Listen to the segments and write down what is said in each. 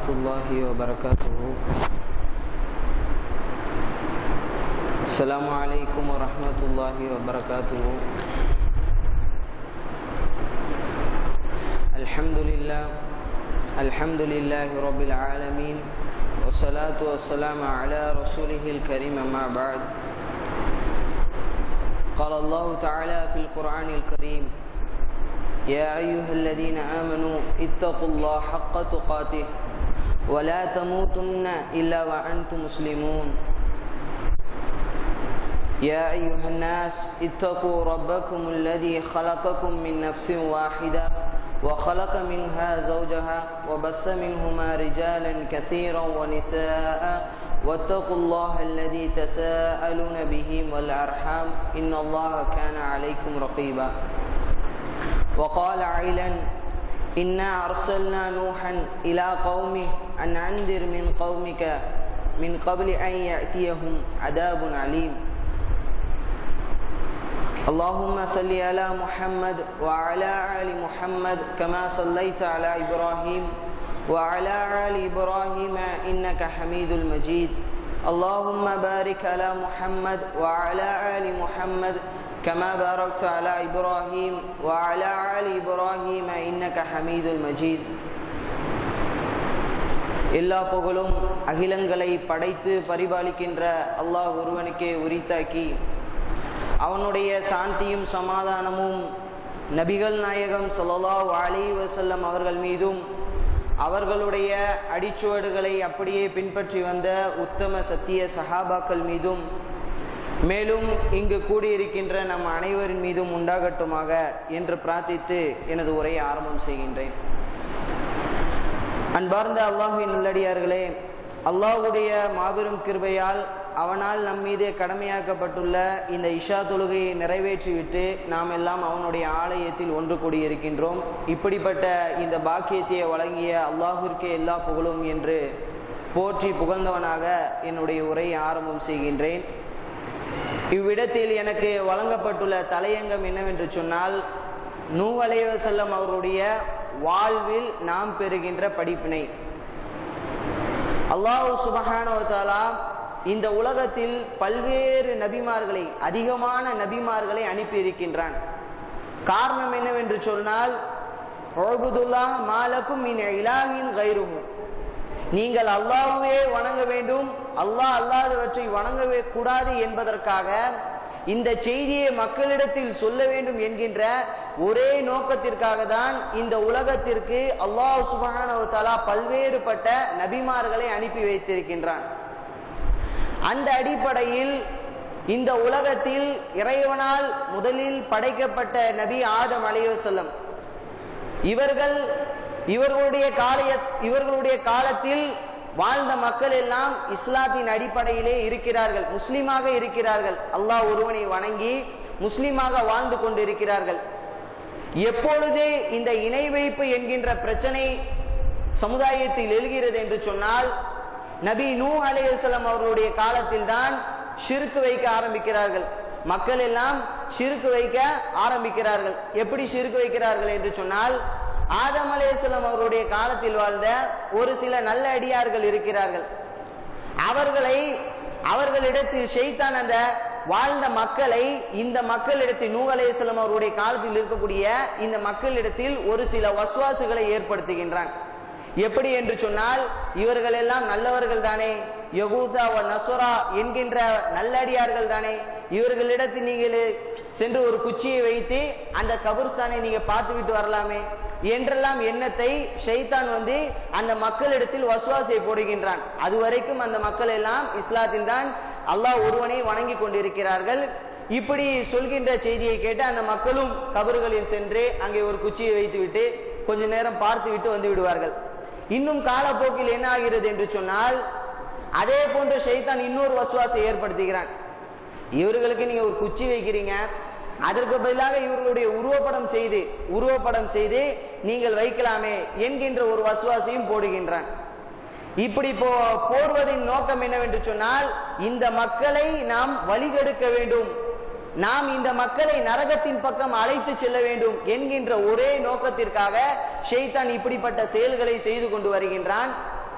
ورحمة الله وبركاته السلام عليكم ورحمة الله وبركاته الحمد لله الحمد لله رب العالمين والصلاة والسلام على رسوله الكريم ما بعد قال الله تعالى في القرآن الكريم يا أيها الذين آمنوا اتقوا الله حق تقاته ولا تموتن إلا وأنتم مسلمون يا أيها الناس اتقوا ربكم الذي خلقكم من نفس واحدة وخلق منها زوجها وبث منهما رجالا كثيرا ونساء واتقوا الله الذي تساءلون به والأرحام إن الله كان عليكم رقيبا وقال عيلا إنا أرسلنا نوحا إلى قومه أن أنذر من قومك من قبل أن يأتيهم عذاب عليم اللهم صل على محمد وعلى آل محمد كما صليت على إبراهيم وعلى آل إبراهيم إنك حميد المجيد اللهم بارك على محمد وعلى آل محمد كما باركت على إبراهيم وعلى آل إبراهيم إنك حميد المجيد எல்லா புகழும் அகிலங்களை படைத்து பரிபாலிக்கின்ற அல்லாஹ் ஒருவனுக்கே உரித்தாக்கி அவனுடைய சாந்தியும் சமாதானமும் நபிகள் நாயகம் சொல்லலாஹ் அலி வசல்லம் அவர்கள் மீதும் அவர்களுடைய அடிச்சுவடுகளை அப்படியே பின்பற்றி வந்த உத்தம சத்திய சஹாபாக்கள் மீதும் மேலும் இங்கு கூடியிருக்கின்ற நம் அனைவரின் மீதும் உண்டாகட்டுமாக என்று பிரார்த்தித்து எனது உரையை ஆரம்பம் செய்கின்றேன் அன்பார்ந்த அல்லாஹுவின் நல்லடியார்களே அல்லாஹுடைய மாபெரும் கிருபையால் அவனால் நம் மீது கடமையாக்கப்பட்டுள்ள இந்த இஷா தொழுகையை நிறைவேற்றிவிட்டு நாம் எல்லாம் அவனுடைய ஆலயத்தில் ஒன்று கூடியிருக்கின்றோம் இப்படிப்பட்ட இந்த பாக்கியத்தை வழங்கிய அல்லாஹிற்கே எல்லா புகழும் என்று போற்றி புகழ்ந்தவனாக என்னுடைய உரையை ஆரம்பம் செய்கின்றேன் இவ்விடத்தில் எனக்கு வழங்கப்பட்டுள்ள தலையங்கம் என்னவென்று சொன்னால் நூவலைவ செல்லம் அவருடைய வாழ்வில் நாம் பெறுகின்ற படிப்பினை அல்லாஹு சுபஹானவத்தாலா இந்த உலகத்தில் பல்வேறு நபிமார்களை அதிகமான நபிமார்களை அனுப்பியிருக்கின்றான் காரணம் என்னவென்று சொன்னால் மாலக்கும் இலாகின் கைருமு நீங்கள் அல்லாஹுவே வணங்க வேண்டும் அல்லாஹ் அல்லாதவற்றை வணங்கவே கூடாது என்பதற்காக இந்த செய்தியை மக்களிடத்தில் சொல்ல வேண்டும் என்கின்ற ஒரே நோக்கத்திற்காக தான் இந்த உலகத்திற்கு அல்லாஹ் சுபஹானவத்தாலா பல்வேறுபட்ட நபிமார்களை அனுப்பி வைத்திருக்கின்றான் அந்த அடிப்படையில் இந்த உலகத்தில் இறைவனால் முதலில் படைக்கப்பட்ட நபி ஆதம் அலைவசல்லம் இவர்கள் இவர்களுடைய காலைய இவர்களுடைய காலத்தில் வாழ்ந்த மக்கள் எல்லாம் இஸ்லாத்தின் அடிப்படையிலே இருக்கிறார்கள் முஸ்லீமாக இருக்கிறார்கள் அல்லாஹ் ஒருவனை வணங்கி முஸ்லீமாக வாழ்ந்து கொண்டிருக்கிறார்கள் எப்பொழுது இந்த இணை வைப்பு என்கின்ற பிரச்சனை சமுதாயத்தில் எழுகிறது என்று சொன்னால் நபி நூ அலையுசலம் அவர்களுடைய காலத்தில் தான் ஷிருக்கு வைக்க ஆரம்பிக்கிறார்கள் மக்கள் எல்லாம் ஷிருக்கு வைக்க ஆரம்பிக்கிறார்கள் எப்படி ஷிருக்கு வைக்கிறார்கள் என்று சொன்னால் ஆதம் அலேஸ்வலம் அவருடைய காலத்தில் வாழ்ந்த ஒரு சில நல்ல அடியார்கள் இருக்கிறார்கள் அவர்களை அவர்களிடத்தில் ஷெய்தான் அந்த வாழ்ந்த மக்களை இந்த மக்களிடத்தில் நூ அலேஸ்வலம் அவருடைய காலத்தில் இருக்கக்கூடிய இந்த மக்களிடத்தில் ஒரு சில வசுவாசுகளை ஏற்படுத்துகின்றான் எப்படி என்று சொன்னால் இவர்கள் எல்லாம் நல்லவர்கள் தானே யகூசா நசுரா என்கின்ற நல்லடியார்கள் தானே இவர்களிடத்தில் நீங்கள் சென்று ஒரு குச்சியை வைத்து அந்த கபர்ஸ்தானை நீங்க பார்த்து விட்டு வரலாமே என்றெல்லாம் எண்ணத்தை ஷைத்தான் வந்து அந்த மக்களிடத்தில் வசுவாசை போடுகின்றான் அதுவரைக்கும் அந்த மக்கள் எல்லாம் இஸ்லாத்தில் தான் அல்லாஹ் ஒருவனை வணங்கி கொண்டிருக்கிறார்கள் இப்படி சொல்கின்ற செய்தியை கேட்டு அந்த மக்களும் கபறுகளில் சென்று அங்கே ஒரு குச்சியை வைத்து விட்டு கொஞ்ச நேரம் பார்த்து விட்டு வந்து விடுவார்கள் இன்னும் காலப்போக்கில் என்ன ஆகிறது என்று சொன்னால் அதே போன்ற ஷைத்தான் இன்னொரு வசுவாசை ஏற்படுத்துகிறான் இவர்களுக்கு நீங்க ஒரு குச்சி வைக்கிறீங்க அதற்கு பதிலாக இவர்களுடைய உருவப்படம் செய்து உருவப்படம் செய்து நீங்கள் வைக்கலாமே என்கின்ற ஒரு வசுவாசையும் போடுகின்றான் இப்படி போ போடுவதின் நோக்கம் என்னவென்று சொன்னால் இந்த மக்களை நாம் வழிகெடுக்க வேண்டும் நாம் இந்த மக்களை நரகத்தின் பக்கம் அழைத்து செல்ல வேண்டும் என்கின்ற ஒரே நோக்கத்திற்காக ஷெய்தான் இப்படிப்பட்ட செயல்களை செய்து கொண்டு வருகின்றான்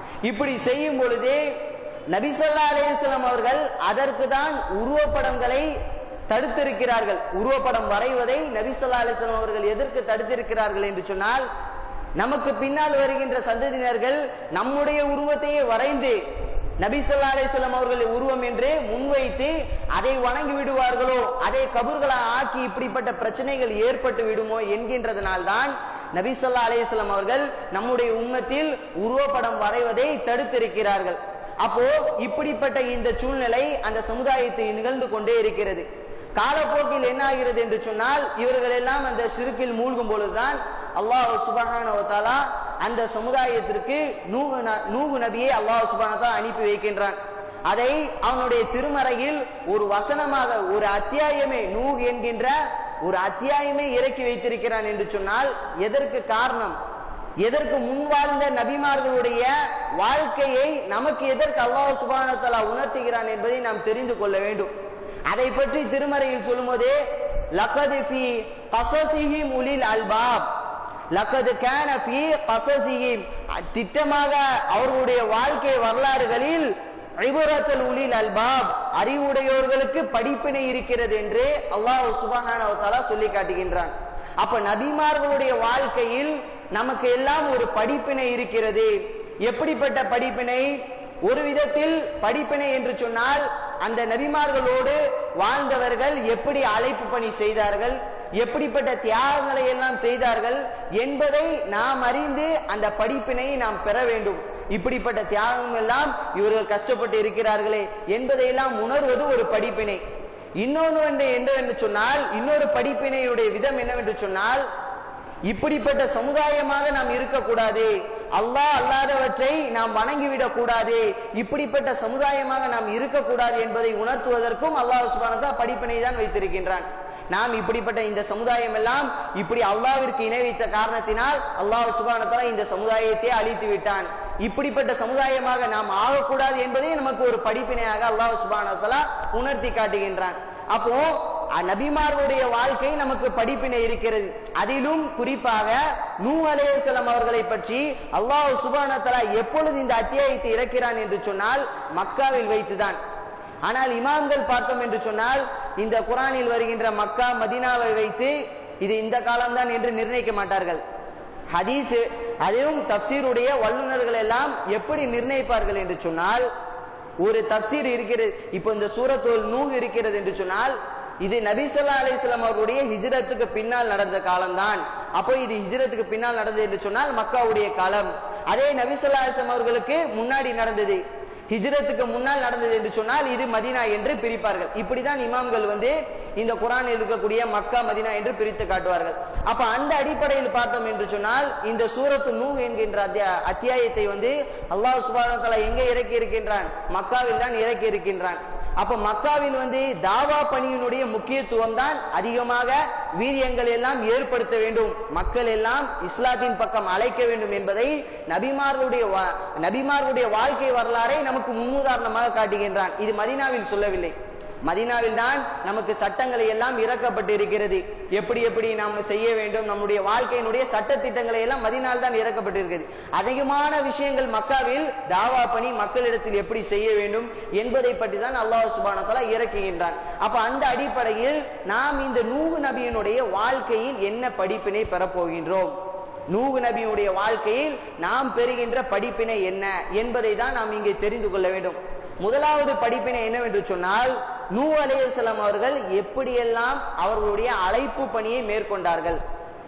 இப்படி செய்யும் பொழுது நபிசல்லா அலையம் அவர்கள் அதற்கு தான் உருவப்படங்களை தடுத்திருக்கிறார்கள் உருவப்படம் வரைவதை நபிசல்லா அலிஸ்லாம் அவர்கள் எதற்கு தடுத்திருக்கிறார்கள் என்று சொன்னால் நமக்கு பின்னால் வருகின்ற சந்ததியினர்கள் நம்முடைய உருவத்தையே வரைந்து நபிசல்லா அலிஸ்லாம் அவர்கள் உருவம் என்று முன்வைத்து அதை வணங்கி விடுவார்களோ அதை கபூர்களா ஆக்கி இப்படிப்பட்ட பிரச்சனைகள் ஏற்பட்டு விடுமோ என்கின்றதனால்தான் நபிசல்லா அலிஸ்லாம் அவர்கள் நம்முடைய உம்மத்தில் உருவப்படம் வரைவதை தடுத்திருக்கிறார்கள் அப்போ இப்படிப்பட்ட இந்த சூழ்நிலை அந்த சமுதாயத்தில் நிகழ்ந்து கொண்டே இருக்கிறது காலப்போக்கில் என்ன ஆகிறது என்று சொன்னால் இவர்கள் எல்லாம் அந்த சிறுக்கில் மூழ்கும் பொழுதுதான் அல்லாஹ் சுபஹான அந்த சமுதாயத்திற்கு நூகு நூகு நபியை அல்லாஹ் சுபானதா அனுப்பி வைக்கின்றான் அதை அவனுடைய திருமறையில் ஒரு வசனமாக ஒரு அத்தியாயமே நூகு என்கின்ற ஒரு அத்தியாயமே இறக்கி வைத்திருக்கிறான் என்று சொன்னால் எதற்கு காரணம் எதற்கு முன் வாழ்ந்த நபிமார்களுடைய வாழ்க்கையை நமக்கு எதற்கு அல்லாஹ் சுபானத்தலா உணர்த்துகிறான் என்பதை நாம் தெரிந்து கொள்ள வேண்டும் அதை பற்றி திருமறையில் சொல்லும்போது லக்கது ஃபி கசசிஹிம் உலில் அல்பாப் லக்கது கேன ஃபி கசசிஹிம் திட்டமாக அவர்களுடைய வாழ்க்கை வரலாறுகளில் ஐபுரத்தல் உலில் அல்பாப் அறிவுடையோர்களுக்கு படிப்பினை இருக்கிறது என்று அல்லாஹ் சுபஹானவத்தாலா சொல்லி காட்டுகின்றான் அப்ப நபிமார்களுடைய வாழ்க்கையில் நமக்கு எல்லாம் ஒரு படிப்பினை இருக்கிறது எப்படிப்பட்ட படிப்பினை ஒரு விதத்தில் படிப்பினை என்று சொன்னால் அந்த நபிமார்களோடு வாழ்ந்தவர்கள் எப்படி அழைப்பு பணி செய்தார்கள் எப்படிப்பட்ட தியாகங்களை எல்லாம் செய்தார்கள் என்பதை நாம் அறிந்து அந்த படிப்பினை நாம் பெற வேண்டும் இப்படிப்பட்ட தியாகம் எல்லாம் இவர்கள் கஷ்டப்பட்டு இருக்கிறார்களே என்பதையெல்லாம் உணர்வது ஒரு படிப்பினை இன்னொன்று என்னவென்று சொன்னால் இன்னொரு படிப்பினையுடைய விதம் என்னவென்று சொன்னால் இப்படிப்பட்ட சமுதாயமாக நாம் இருக்கக்கூடாது அல்லாஹ் அல்லாதவற்றை நாம் வணங்கிவிடக் கூடாது இப்படிப்பட்ட சமுதாயமாக நாம் இருக்கக்கூடாது என்பதை உணர்த்துவதற்கும் அல்லாஹ் சுபானதா படிப்பினை தான் வைத்திருக்கின்றான் நாம் இப்படிப்பட்ட இந்த சமுதாயம் எல்லாம் இப்படி அல்லாவிற்கு இணை வைத்த காரணத்தினால் அல்லாஹ் சுபானத்தலா இந்த சமுதாயத்தை அழித்து விட்டான் இப்படிப்பட்ட சமுதாயமாக நாம் ஆகக்கூடாது என்பதை நமக்கு ஒரு படிப்பினையாக அல்லாஹ் சுபானத்தலா உணர்த்தி காட்டுகின்றான் அப்போ நபிமார்களுடைய வாழ்க்கை நமக்கு படிப்பினை இருக்கிறது அதிலும் குறிப்பாக நூ அலேசலம் அவர்களை பற்றி அல்லாஹ் சுபானத்தலா எப்பொழுது இந்த அத்தியாயத்தை இறக்கிறான் என்று சொன்னால் மக்காவில் வைத்துதான் ஆனால் இமாம்கள் பார்த்தோம் என்று சொன்னால் இந்த குரானில் வருகின்ற மக்கா மதினாவை வைத்து இது இந்த காலம்தான் என்று நிர்ணயிக்க மாட்டார்கள் ஹதீஸ் அதுவும் தப்சீருடைய வல்லுநர்கள் எல்லாம் எப்படி நிர்ணயிப்பார்கள் என்று சொன்னால் ஒரு தப்சீர் இருக்கிறது இப்போ இந்த சூரத்தோல் நூகு இருக்கிறது என்று சொன்னால் இது நபிசல்லா அலிஸ்லாம் அவர்களுடைய ஹிஜ்ரத்துக்கு பின்னால் நடந்த காலம்தான் அப்போ இது ஹிஜ்ரத்துக்கு பின்னால் நடந்தது என்று சொன்னால் மக்காவுடைய காலம் அதே நபிசல்லா அலிஸ்லாம் அவர்களுக்கு முன்னாடி நடந்தது ஹிஜ்ரத்துக்கு முன்னால் நடந்தது என்று சொன்னால் இது மதினா என்று பிரிப்பார்கள் இப்படிதான் இமாம்கள் வந்து இந்த குரான் இருக்கக்கூடிய மக்கா மதினா என்று பிரித்து காட்டுவார்கள் அப்ப அந்த அடிப்படையில் பார்த்தோம் என்று சொன்னால் இந்த சூரத்து நூ என்கின்ற அத்தியாயத்தை வந்து அல்லாஹ் சுபானத்தலா எங்க இறக்கி இருக்கின்றான் மக்காவில் தான் இறக்கி இருக்கின்றான் அப்ப மக்காவில் வந்து தாவா பணியினுடைய முக்கியத்துவம் தான் அதிகமாக வீரியங்கள் எல்லாம் ஏற்படுத்த வேண்டும் மக்கள் எல்லாம் இஸ்லாத்தின் பக்கம் அழைக்க வேண்டும் என்பதை நபிமார்களுடைய நபிமார்களுடைய வாழ்க்கை வரலாறை நமக்கு முன்னுதாரணமாக காட்டுகின்றான் இது மதினாவில் சொல்லவில்லை மதினாவில் தான் நமக்கு சட்டங்களை எல்லாம் இறக்கப்பட்டு இருக்கிறது எப்படி எப்படி நாம் செய்ய வேண்டும் நம்முடைய வாழ்க்கையினுடைய சட்ட திட்டங்களை எல்லாம் மதினால் தான் இறக்கப்பட்டு இருக்கிறது அதிகமான விஷயங்கள் மக்காவில் தாவா பணி மக்களிடத்தில் எப்படி செய்ய வேண்டும் என்பதை பற்றி தான் அல்லாஹ் சுபானத்தலா இறக்குகின்றான் அப்ப அந்த அடிப்படையில் நாம் இந்த நூகு நபியினுடைய வாழ்க்கையில் என்ன படிப்பினை பெறப்போகின்றோம் நூகு நபியுடைய வாழ்க்கையில் நாம் பெறுகின்ற படிப்பினை என்ன என்பதை தான் நாம் இங்கே தெரிந்து கொள்ள வேண்டும் முதலாவது படிப்பினை என்னவென்று சொன்னால் நூ அலையம் அவர்கள் எப்படியெல்லாம் அவர்களுடைய அழைப்பு பணியை மேற்கொண்டார்கள்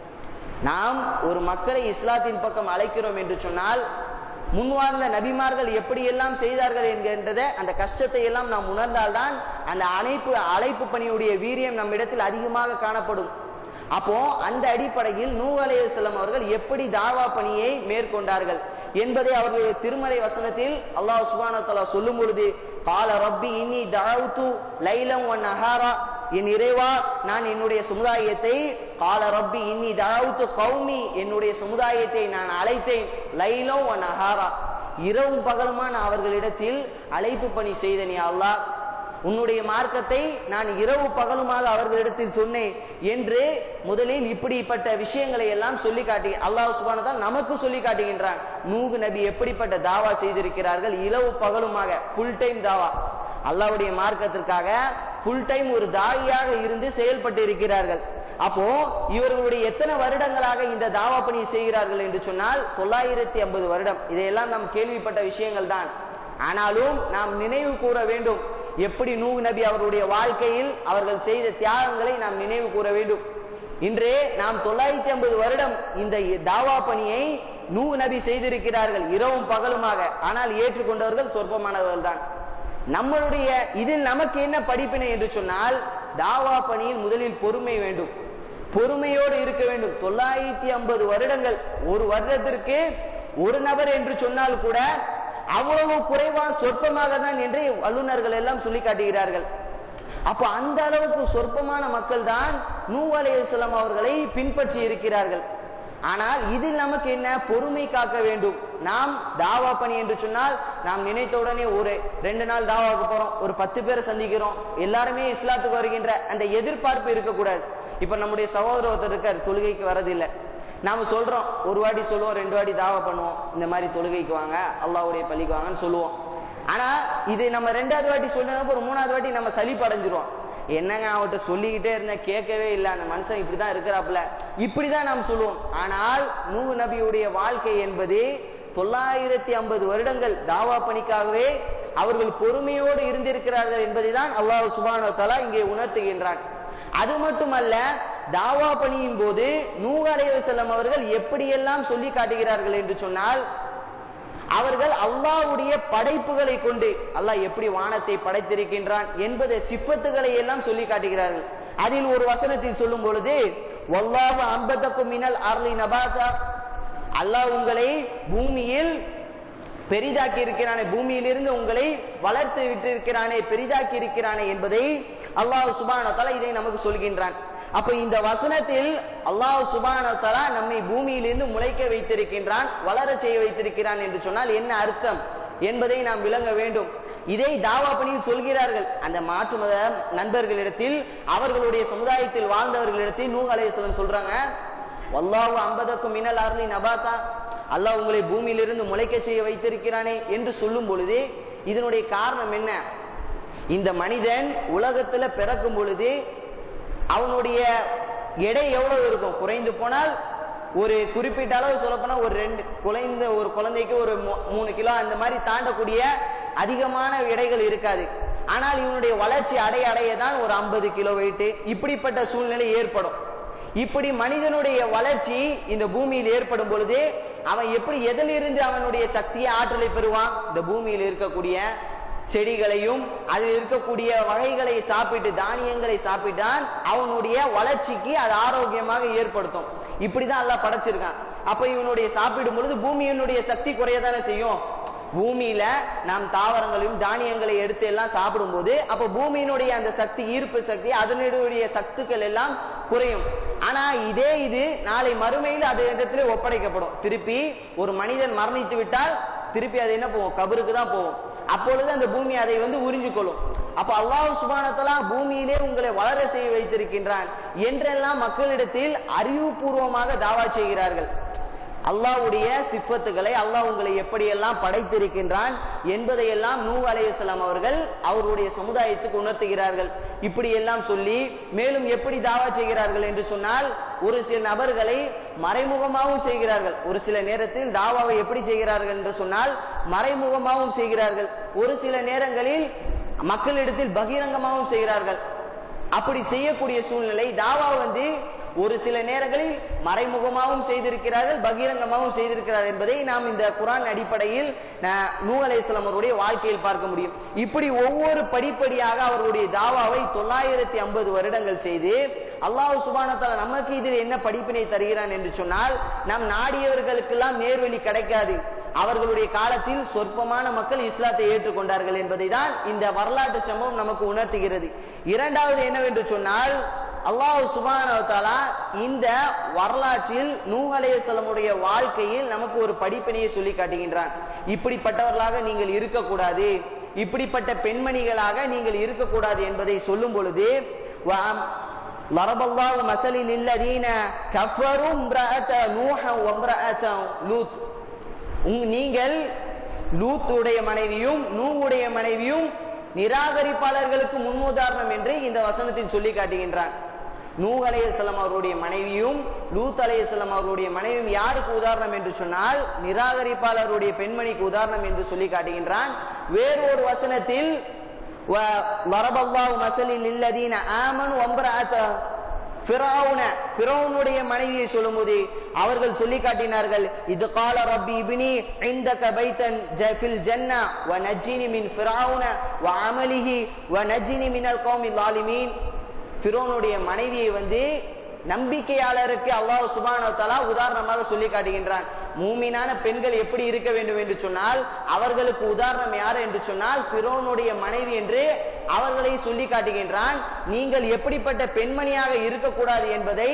நாம் ஒரு மக்களை இஸ்லாத்தின் பக்கம் அழைக்கிறோம் என்று சொன்னால் முன்வார்ந்த நபிமார்கள் எப்படியெல்லாம் செய்தார்கள் என்கின்றத அந்த கஷ்டத்தை எல்லாம் நாம் உணர்ந்தால்தான் அந்த அழைப்பு அழைப்பு பணியுடைய வீரியம் நம்மிடத்தில் அதிகமாக காணப்படும் அப்போ அந்த அடிப்படையில் நூ அலையம் அவர்கள் எப்படி தாவா பணியை மேற்கொண்டார்கள் என்பதை அவர்களுடைய திருமறை வசனத்தில் அல்லாஹ் சுபானத்தலா சொல்லும் பொழுது கால ரப்பி இன்னி தாவுத்து லைலம் ஒன் அஹாரா என் இறைவா நான் என்னுடைய சமுதாயத்தை கால ரப்பி இன்னி தாவுத்து கௌமி என்னுடைய சமுதாயத்தை நான் அழைத்தேன் லைலம் ஒன் அஹாரா இரவும் பகலுமா நான் அவர்களிடத்தில் அழைப்பு பணி செய்தேன் அல்லாஹ் உன்னுடைய மார்க்கத்தை நான் இரவு பகலுமாக அவர்களிடத்தில் சொன்னேன் என்று முதலில் இப்படிப்பட்ட விஷயங்களை எல்லாம் சொல்லி காட்டி அல்லாஹ் சுபானதான் நமக்கு சொல்லி காட்டுகின்றான் நூகு நபி எப்படிப்பட்ட தாவா செய்திருக்கிறார்கள் இரவு பகலுமாக ஃபுல் டைம் தாவா அல்லாஹ்வுடைய மார்க்கத்திற்காக ஃபுல் டைம் ஒரு தாயியாக இருந்து செயல்பட்டு இருக்கிறார்கள் அப்போ இவர்களுடைய எத்தனை வருடங்களாக இந்த தாவா பணி செய்கிறார்கள் என்று சொன்னால் தொள்ளாயிரத்தி ஐம்பது வருடம் இதையெல்லாம் நாம் கேள்விப்பட்ட விஷயங்கள் தான் ஆனாலும் நாம் நினைவு கூற வேண்டும் எப்படி நூஹ் நபி அவர்களுடைய வாழ்க்கையில் அவர்கள் செய்த தியாகங்களை நாம் நினைவு கூற வேண்டும் இன்றே நாம் தொள்ளாயிரத்தி ஐம்பது வருடம் இந்த தாவா பணியை நூஹ் நபி செய்திருக்கிறார்கள் இரவும் பகலுமாக ஆனால் ஏற்றுக்கொண்டவர்கள் சொற்பமானவர்கள் தான் நம்மளுடைய இதில் நமக்கு என்ன படிப்பினை என்று சொன்னால் தாவா பணியில் முதலில் பொறுமை வேண்டும் பொறுமையோடு இருக்க வேண்டும் தொள்ளாயிரத்தி ஐம்பது வருடங்கள் ஒரு வருடத்திற்கு ஒரு நபர் என்று சொன்னால் கூட அவ்வளவு குறைவான சொற்பமாக தான் என்று வல்லுநர்கள் எல்லாம் சொல்லி காட்டுகிறார்கள் அப்ப அந்த அளவுக்கு சொற்பமான மக்கள் தான் நூ அலையம் அவர்களை பின்பற்றி இருக்கிறார்கள் ஆனால் இதில் நமக்கு என்ன பொறுமை காக்க வேண்டும் நாம் தாவா பணி என்று சொன்னால் நாம் நினைத்த உடனே ஒரு ரெண்டு நாள் தாவாவுக்கு போறோம் ஒரு பத்து பேரை சந்திக்கிறோம் எல்லாருமே இஸ்லாத்துக்கு வருகின்ற அந்த எதிர்பார்ப்பு இருக்கக்கூடாது இப்ப நம்முடைய சகோதர ஒருத்தர் இருக்கார் தொழுகைக்கு வரதில்லை நாம சொல்றோம் ஒரு வாட்டி சொல்லுவோம் ரெண்டு வாட்டி தாவா பண்ணுவோம் இந்த மாதிரி தொழுகைக்கு வாங்க அல்லாவுடைய பள்ளிக்கு வாங்கன்னு சொல்லுவோம் ஆனா இது நம்ம ரெண்டாவது வாட்டி சொன்னதுக்கு ஒரு மூணாவது வாட்டி நம்ம சலிப்பு அடைஞ்சிருவோம் என்னங்க அவன்கிட்ட சொல்லிக்கிட்டே இருந்தேன் கேட்கவே இல்லை அந்த மனுஷன் இப்படிதான் இருக்கிறாப்புல இப்படிதான் நாம் சொல்லுவோம் ஆனால் நூஹ் நபியுடைய வாழ்க்கை என்பது தொள்ளாயிரத்தி ஐம்பது வருடங்கள் தாவா பணிக்காகவே அவர்கள் பொறுமையோடு இருந்திருக்கிறார்கள் என்பதை தான் அல்லாஹ் சுபானோ தலா இங்கே உணர்த்துகின்றான் அது மட்டுமல்ல தாவா பணியின் போது நூஹ் அலைவசல்லம் அவர்கள் எப்படியெல்லாம் சொல்லி காட்டுகிறார்கள் என்று சொன்னால் அவர்கள் அல்லாஹ்வுடைய படைப்புகளை கொண்டு அல்லாஹ் எப்படி வானத்தை படைத்திருக்கின்றான் என்பதை சிஃபத்துகளை எல்லாம் சொல்லி காட்டுகிறார்கள் அதில் ஒரு வசனத்தில் சொல்லும் பொழுது வல்லாஹு அம்பதக்கும் மினல் அர்லி நபாதா அல்லாஹ் உங்களை பூமியில் பெரிதாக்கி இருக்கிறானே பூமியிலிருந்து உங்களை வளர்த்து விட்டிருக்கிறானே பெரிதாக்கி இருக்கிறானே என்பதை அல்லாஹ் சுபான தலா இதை நமக்கு சொல்கின்றான் அப்ப இந்த வசனத்தில் அல்லாஹ் சுபான தலா நம்மை பூமியிலிருந்து முளைக்க வைத்திருக்கின்றான் வளர செய்ய வைத்திருக்கிறான் என்று சொன்னால் என்ன அர்த்தம் என்பதை நாம் விளங்க வேண்டும் இதை தாவா பணியில் சொல்கிறார்கள் அந்த மாற்று மத நண்பர்களிடத்தில் அவர்களுடைய சமுதாயத்தில் வாழ்ந்தவர்களிடத்தில் நூ அலையம் சொல்றாங்க வல்லாஹு அம்பதக்கும் மினல் அருளி நபாத்தா அல்லாஹ் உங்களை பூமியிலிருந்து முளைக்க செய்ய வைத்திருக்கிறானே என்று சொல்லும் பொழுது இதனுடைய காரணம் என்ன இந்த மனிதன் உலகத்துல பிறக்கும் பொழுது அவனுடைய எடை எவ்வளவு இருக்கும் குறைந்து போனால் ஒரு குறிப்பிட்ட அளவு சொல்லப்போனா ஒரு ரெண்டு குறைந்த ஒரு குழந்தைக்கு ஒரு மூ- மூணு கிலோ அந்த மாதிரி தாண்டக்கூடிய அதிகமான எடைகள் இருக்காது ஆனால் இவனுடைய வளர்ச்சி அடைய அடைய தான் ஒரு ஐம்பது கிலோ வெயிட் இப்படிப்பட்ட சூழ்நிலை ஏற்படும் இப்படி மனிதனுடைய வளர்ச்சி இந்த பூமியில் ஏற்படும் பொழுது அவன் எப்படி எதிலிருந்து அவனுடைய சக்தியை ஆற்றலை பெறுவான் இந்த பூமியில் இருக்கக்கூடிய செடிகளையும் அதில் இருக்கக்கூடிய வகைகளை சாப்பிட்டு தானியங்களை சாப்பிட்டான் அவனுடைய வளர்ச்சிக்கு அது ஆரோக்கியமாக ஏற்படுத்தும் இப்படிதான் எல்லாம் படைச்சிருக்கான் அப்ப இவனுடைய சாப்பிடும் பொழுது பூமியினுடைய சக்தி குறையதானே செய்யும் பூமியில நாம் தாவரங்களையும் தானியங்களை எடுத்து எல்லாம் சாப்பிடும்போது அப்ப பூமியினுடைய அந்த சக்தி ஈர்ப்பு சக்தி அதனுடைய சத்துக்கள் எல்லாம் குறையும் ஆனா இதே இது நாளை மறுமையில் அது இடத்துல ஒப்படைக்கப்படும் திருப்பி ஒரு மனிதன் மரணித்து விட்டால் திருப்பி அது என்ன போகும் கபருக்கு தான் போகும் அப்பொழுது அந்த பூமி அதை வந்து உறிஞ்சு கொள்ளும் அப்ப அல்லாஹ் சுபானத்தலா பூமியிலே உங்களை வளர செய்ய வைத்திருக்கின்றான் என்றெல்லாம் மக்களிடத்தில் அறிவுபூர்வமாக தாவா செய்கிறார்கள் அல்லாஹ்வுடைய சிஃபத்துகளை அல்லாஹ் உங்களை எப்படியெல்லாம் படைத்திருக்கின்றான் என்பதையெல்லாம் நூ அலையுஸ்லாம் அவர்கள் அவர்களுடைய சமுதாயத்துக்கு உணர்த்துகிறார்கள் இப்படி எல்லாம் சொல்லி மேலும் எப்படி தாவா செய்கிறார்கள் என்று சொன்னால் ஒரு சில நபர்களை மறைமுகமாகவும் செய்கிறார்கள் ஒரு சில நேரத்தில் தாவாவை எப்படி செய்கிறார்கள் என்று சொன்னால் மறைமுகமாகவும் செய்கிறார்கள் ஒரு சில நேரங்களில் மக்களிடத்தில் பகிரங்கமாகவும் செய்கிறார்கள் அப்படி செய்யக்கூடிய சூழ்நிலை தாவா வந்து ஒரு சில நேரங்களில் மறைமுகமாகவும் செய்திருக்கிறார்கள் பகிரங்கமாகவும் செய்திருக்கிறார்கள் என்பதை நாம் இந்த குரான் அடிப்படையில் ந- நூ அலைஹிஸ்ஸலாம் அவருடைய வாழ்க்கையில் பார்க்க முடியும் இப்படி ஒவ்வொரு படிப்படியாக அவர்களுடைய தாவாவை தொள்ளாயிரத்தி ஐம்பது வருடங்கள் செய்து அல்லாஹ் சுபானத்தால நமக்கு இதில் என்ன படிப்பினை தருகிறான் என்று சொன்னால் நம் நாடியவர்களுக்கெல்லாம் நேர்வழி கிடைக்காது அவர்களுடைய காலத்தில் சொற்பமான மக்கள் இஸ்லாத்தை ஏற்றுக்கொண்டார்கள் என்பதை தான் இந்த வரலாற்று சம்பவம் நமக்கு உணர்த்துகிறது இரண்டாவது என்னவென்று சொன்னால் அல்லாஹ் சுபானவத்தாலா இந்த வரலாற்றில் நூஹ் அலைஹிஸ்ஸலாமுடைய வாழ்க்கையில் நமக்கு ஒரு படிப்பினையை சொல்லி காட்டுகின்றான் இப்படிப்பட்டவர்களாக நீங்கள் இருக்கக்கூடாது இப்படிப்பட்ட பெண்மணிகளாக நீங்கள் இருக்கக்கூடாது என்பதை சொல்லும் பொழுது வ- ضرب الله مثل للذين كفروا امرأة نوح وامرأة لوط உங்- நீங்கள் லூத்துடைய மனைவியும் நூவுடைய மனைவியும் நிராகரிப்பாளர்களுக்கு முன்னுதாரணம் என்று இந்த வசனத்தில் சொல்லி காட்டுகின்றான் நூஹ் அலைஹிஸ்ஸலாம் அவருடைய மனைவியும் லூத் அலைஹிஸ்ஸலாம் அவருடைய மனைவியும் யாருக்கு உதாரணம் என்று சொன்னால் நிராகரிப்பாளருடைய பெண்மணிக்கு உதாரணம் என்று சொல்லி காட்டுகின்றான் வேறு ஒரு வசனத்தில் ضرب الله مثل للذين آمنوا وامرأة ஃபிரௌன ஃபிரௌனுடைய மனைவியை சொல்லும்போது அவர்கள் சொல்லி காட்டினார்கள் இது கால ரப்பி இப்னி இந்தக பைத்தன் ஜ- ஃபில் ஜன்னா வ நஜ்ஜினி மின் ஃபிரௌன வ அமலிஹி வ நஜ்ஜினி மினல் கௌமி லாலிமீன் ஃபிரௌனுடைய மனைவியை வந்து நம்பிக்கையாளருக்கு அல்லாஹ் சுப்ஹானஹு வ தஆலா உதாரணமாக சொல்லி காட்டுகின்றான் மூமினான பெண்கள் எப்படி இருக்க வேண்டும் என்று சொன்னால் அவர்களுக்கு உதாரணம் யார் என்று சொன்னால் ஃபிரோனுடைய மனைவி என்று அவர்களை சொல்லி காட்டுகின்றான் நீங்கள் எப்படிப்பட்ட பெண்மணியாக இருக்கக்கூடாது என்பதை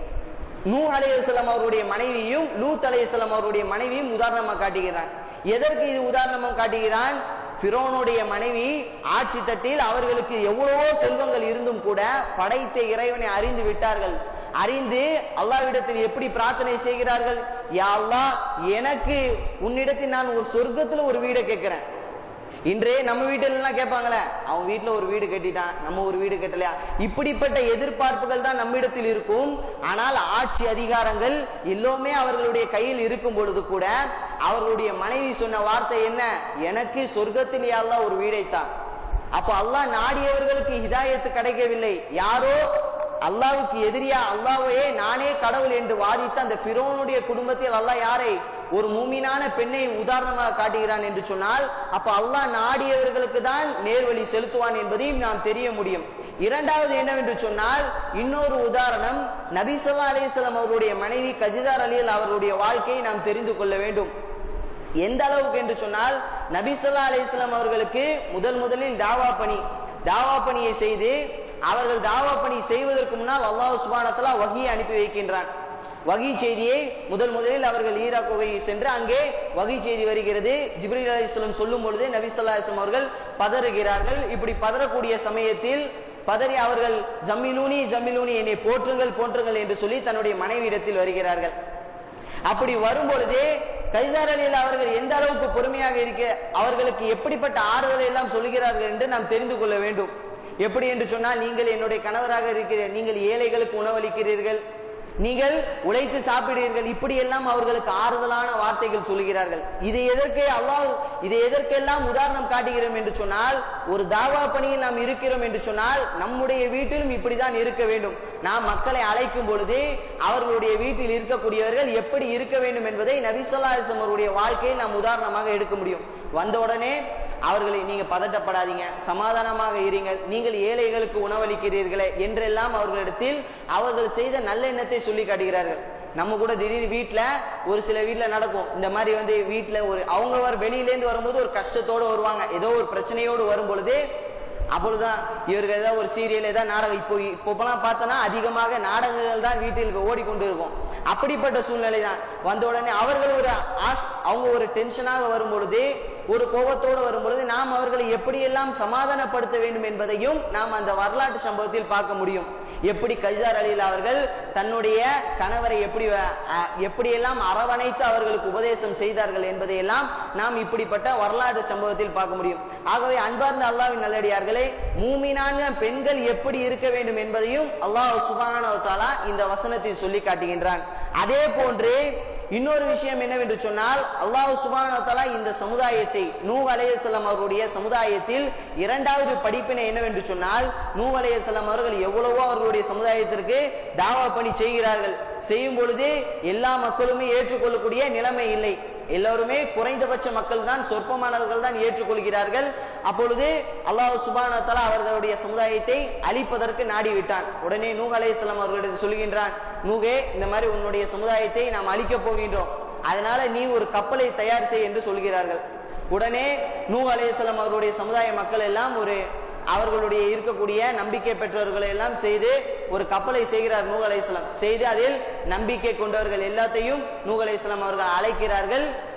நூ அலையுஸ்லாம் அவருடைய மனைவியும் லூத் அலையுஸ்லாம் அவருடைய மனைவியும் உதாரணமாக காட்டுகிறான் எதற்கு இது உதாரணமாக காட்டுகிறான் ஃபிரோனுடைய மனைவி ஆட்சி தட்டில் அவர்களுக்கு எவ்வளவோ செல்வங்கள் இருந்தும் கூட படைத்த இறைவனை அறிந்து விட்டார்கள் அறிந்து அல்லாவிடத்தில் எப்படி பிரார்த்தனை செய்கிறார்கள் யா அல்லாஹ் எனக்கு உன்னிடத்தில் நான் ஒரு சொர்க்கத்துல ஒரு வீடை கேட்கிறேன் இன்றே நம்ம வீட்டுல எல்லாம் கேட்பாங்களே அவன் வீட்டுல ஒரு வீடு கட்டிட்டான் நம்ம ஒரு வீடு கட்டலையா இப்படிப்பட்ட எதிர்பார்ப்புகள் தான் நம்மிடத்தில் இருக்கும் ஆனால் ஆட்சி அதிகாரங்கள் எல்லோருமே அவர்களுடைய கையில் இருக்கும் பொழுது கூட அவர்களுடைய மனைவி சொன்ன வார்த்தை என்ன எனக்கு சொர்க்கத்தில் யாரெல்லாம் ஒரு வீடைத்தான் அப்ப அல்லாஹ் நாடியவர்களுக்கு ஹிதாயத்து கிடைக்கவில்லை யாரோ அல்லாவுக்கு எதிரியா அல்லாவையே நானே கடவுள் என்று வாதித்த அந்த பிரோனுடைய குடும்பத்தில் அல்லாஹ் யாரை ஒரு மூமினான பெண்ணை உதாரணமாக காட்டுகிறான் என்று சொன்னால் அப்ப அல்லாஹ் நாடியவர்களுக்கு தான் நேர்வழி செலுத்துவான் என்பதையும் நாம் தெரிய முடியும் இரண்டாவது என்னவென்று சொன்னால் இன்னொரு உதாரணம் நபி ஸல்லல்லாஹு அலைஹி வஸல்லம் அவருடைய மனைவி கஜிதார் அலியல் அவருடைய வாழ்க்கையை நாம் தெரிந்து கொள்ள வேண்டும் எந்த அளவுக்கு என்று சொன்னால் நபி ஸல்லல்லாஹு அலைஹி வஸல்லம் அவர்களுக்கு முதல் முதலில் தாவா பணி தாவா பணியை செய்து அவர்கள் தாவா பணி செய்வதற்கு முன்னால் அல்லாஹ் சுப்ஹானஹு வ தஆலா வஹியை அனுப்பி வைக்கின்றான் வகி செய்தியை முதல் முதலில் அவர்கள் ஈரா குகையை சென்று அங்கே வகி செய்தி வருகிறது ஜிப்ரீல் அலைஹிஸ்ஸலாம் சொல்லும் பொழுது நபி ஸல்லல்லாஹு அலைஹி வஸல்லம் அவர்கள் பதறுகிறார்கள் இப்படி பதறக்கூடிய சமயத்தில் பதறி அவர்கள் ஜம்மிலூனி ஜம்மிலூனி என்னை போற்றுங்கள் போற்றுங்கள் என்று சொல்லி தன்னுடைய மனைவியிடத்தில் வருகிறார்கள் அப்படி வரும் பொழுதே கைதார் அலியில் அவர்கள் எந்த அளவுக்கு பொறுமையாக இருக்க அவர்களுக்கு எப்படிப்பட்ட ஆறுதலை எல்லாம் சொல்கிறார்கள் என்று நாம் தெரிந்து கொள்ள வேண்டும் எப்படி என்று சொன்னால் நீங்கள் என்னுடைய கணவராக இருக்கிறீர்கள் நீங்கள் ஏழைகளுக்கு உணவளிக்கிறீர்கள் நீங்கள் உழைத்து சாப்பிடுவீர்கள் இப்படி எல்லாம் அவர்களுக்கு ஆறுதலான வார்த்தைகள் சொல்கிறார்கள் இது எதற்கு அல்லாஹ் இதை எதற்கெல்லாம் உதாரணம் காட்டுகிறோம் என்று சொன்னால் ஒரு தாவா பணியில் நாம் இருக்கிறோம் என்று சொன்னால் நம்முடைய வீட்டிலும் இப்படிதான் இருக்க வேண்டும் நாம் மக்களை அழைக்கும் பொழுது அவர்களுடைய வீட்டில் இருக்கக்கூடியவர்கள் எப்படி இருக்க வேண்டும் என்பதை நபிசல்லாசம் அவருடைய வாழ்க்கையை நாம் உதாரணமாக எடுக்க முடியும் வந்த உடனே அவர்களை நீங்க பதட்டப்படாதீங்க சமாதானமாக இருங்கள் நீங்கள் ஏழைகளுக்கு உணவளிக்கிறீர்களே என்றெல்லாம் அவர்களிடத்தில் அவர்கள் செய்த நல்ல எண்ணத்தை சொல்லி காட்டுகிறார்கள் நம்ம கூட திடீர்னு வீட்ல ஒரு சில வீட்ல நடக்கும் இந்த மாதிரி வந்து வீட்ல ஒரு அவங்க வர வெளியிலேருந்து வரும்போது ஒரு கஷ்டத்தோடு வருவாங்க ஏதோ ஒரு பிரச்சனையோடு வரும் பொழுது அப்பொழுதுதான் இவர்கள் ஏதாவது ஒரு சீரியல் ஏதாவது நாடகம் இப்போ இப்போலாம் பார்த்தோன்னா அதிகமாக நாடகங்கள் தான் வீட்டில் ஓடிக்கொண்டு இருக்கும் அப்படிப்பட்ட சூழ்நிலை தான் வந்த உடனே அவர்கள் ஒரு ஆஸ்- அவங்க ஒரு டென்ஷனாக வரும் பொழுது ஒரு கோபத்தோடு வரும் பொழுது நாம் அவர்களை எப்படியெல்லாம் சமாதானப்படுத்த வேண்டும் என்பதையும் நாம் அந்த வரலாற்று சம்பவத்தில் பார்க்க முடியும் எப்படி கஜார் அலில் அவர்கள் தன்னுடைய கணவரை எப்படி அஹ், எப்படியெல்லாம் அரவணைத்து அவர்களுக்கு உபதேசம் செய்தார்கள் என்பதையெல்லாம் நாம் இப்படிப்பட்ட வரலாற்று சம்பவத்தில் பார்க்க முடியும் ஆகவே அன்பார்ந்த அல்லாவின் நல்லடியார்களே மூமினான பெண்கள் எப்படி இருக்க வேண்டும் என்பதையும் அல்லாஹ் சுபான தாலா இந்த வசனத்தில் சொல்லி காட்டுகின்றான் அதே போன்று இன்னொரு விஷயம் என்னவென்று சொன்னால் அல்லாஹ் சுபான தஆலா இந்த சமுதாயத்தை நூ அலையசல்லம் அவருடைய சமுதாயத்தில் இரண்டாவது படிப்பினை என்னவென்று சொன்னால் நூ அலையசல்லம் அவர்கள் எவ்வளவோ அவர்களுடைய சமுதாயத்திற்கு தாவா பணி செய்கிறார்கள் செய்யும் பொழுது எல்லா மக்களுமே ஏற்றுக்கொள்ளக்கூடிய நிலைமை இல்லை எல்லோருமே குறைந்தபட்ச மக்கள் தான் சொற்பமானவர்கள் தான் ஏற்றுக்கொள்கிறார்கள் அப்பொழுது அல்லாஹ் சுபான தஆலா அவர்களுடைய சமுதாயத்தை அழிப்பதற்கு நாடிவிட்டான் உடனே நூ அலைஹிஸ்ஸலாம் அவர்களிடம் சொல்கின்றான் நூகே இந்த மாதிரி உன்னுடைய சமுதாயத்தை நாம் அழிக்கப் போகின்றோம் அதனால நீ ஒரு கப்பலை தயார் செய் என்று சொல்கிறார்கள் உடனே நூ அலைஹிஸ்ஸலாம் அவர்களுடைய சமுதாய மக்கள் எல்லாம் ஒரு அவர்களுடைய இருக்கக்கூடிய நம்பிக்கை பெற்றவர்களை எல்லாம் செய்து ஒரு கப்பலை செய்கிறார் நூக அலைஹிஸ்ஸலாம் செய்து அதில் நம்பிக்கை கொண்டவர்கள் எல்லாத்தையும் நூக அலைஹிஸ்ஸலாம் அவர்கள் அழைக்கிறார்கள்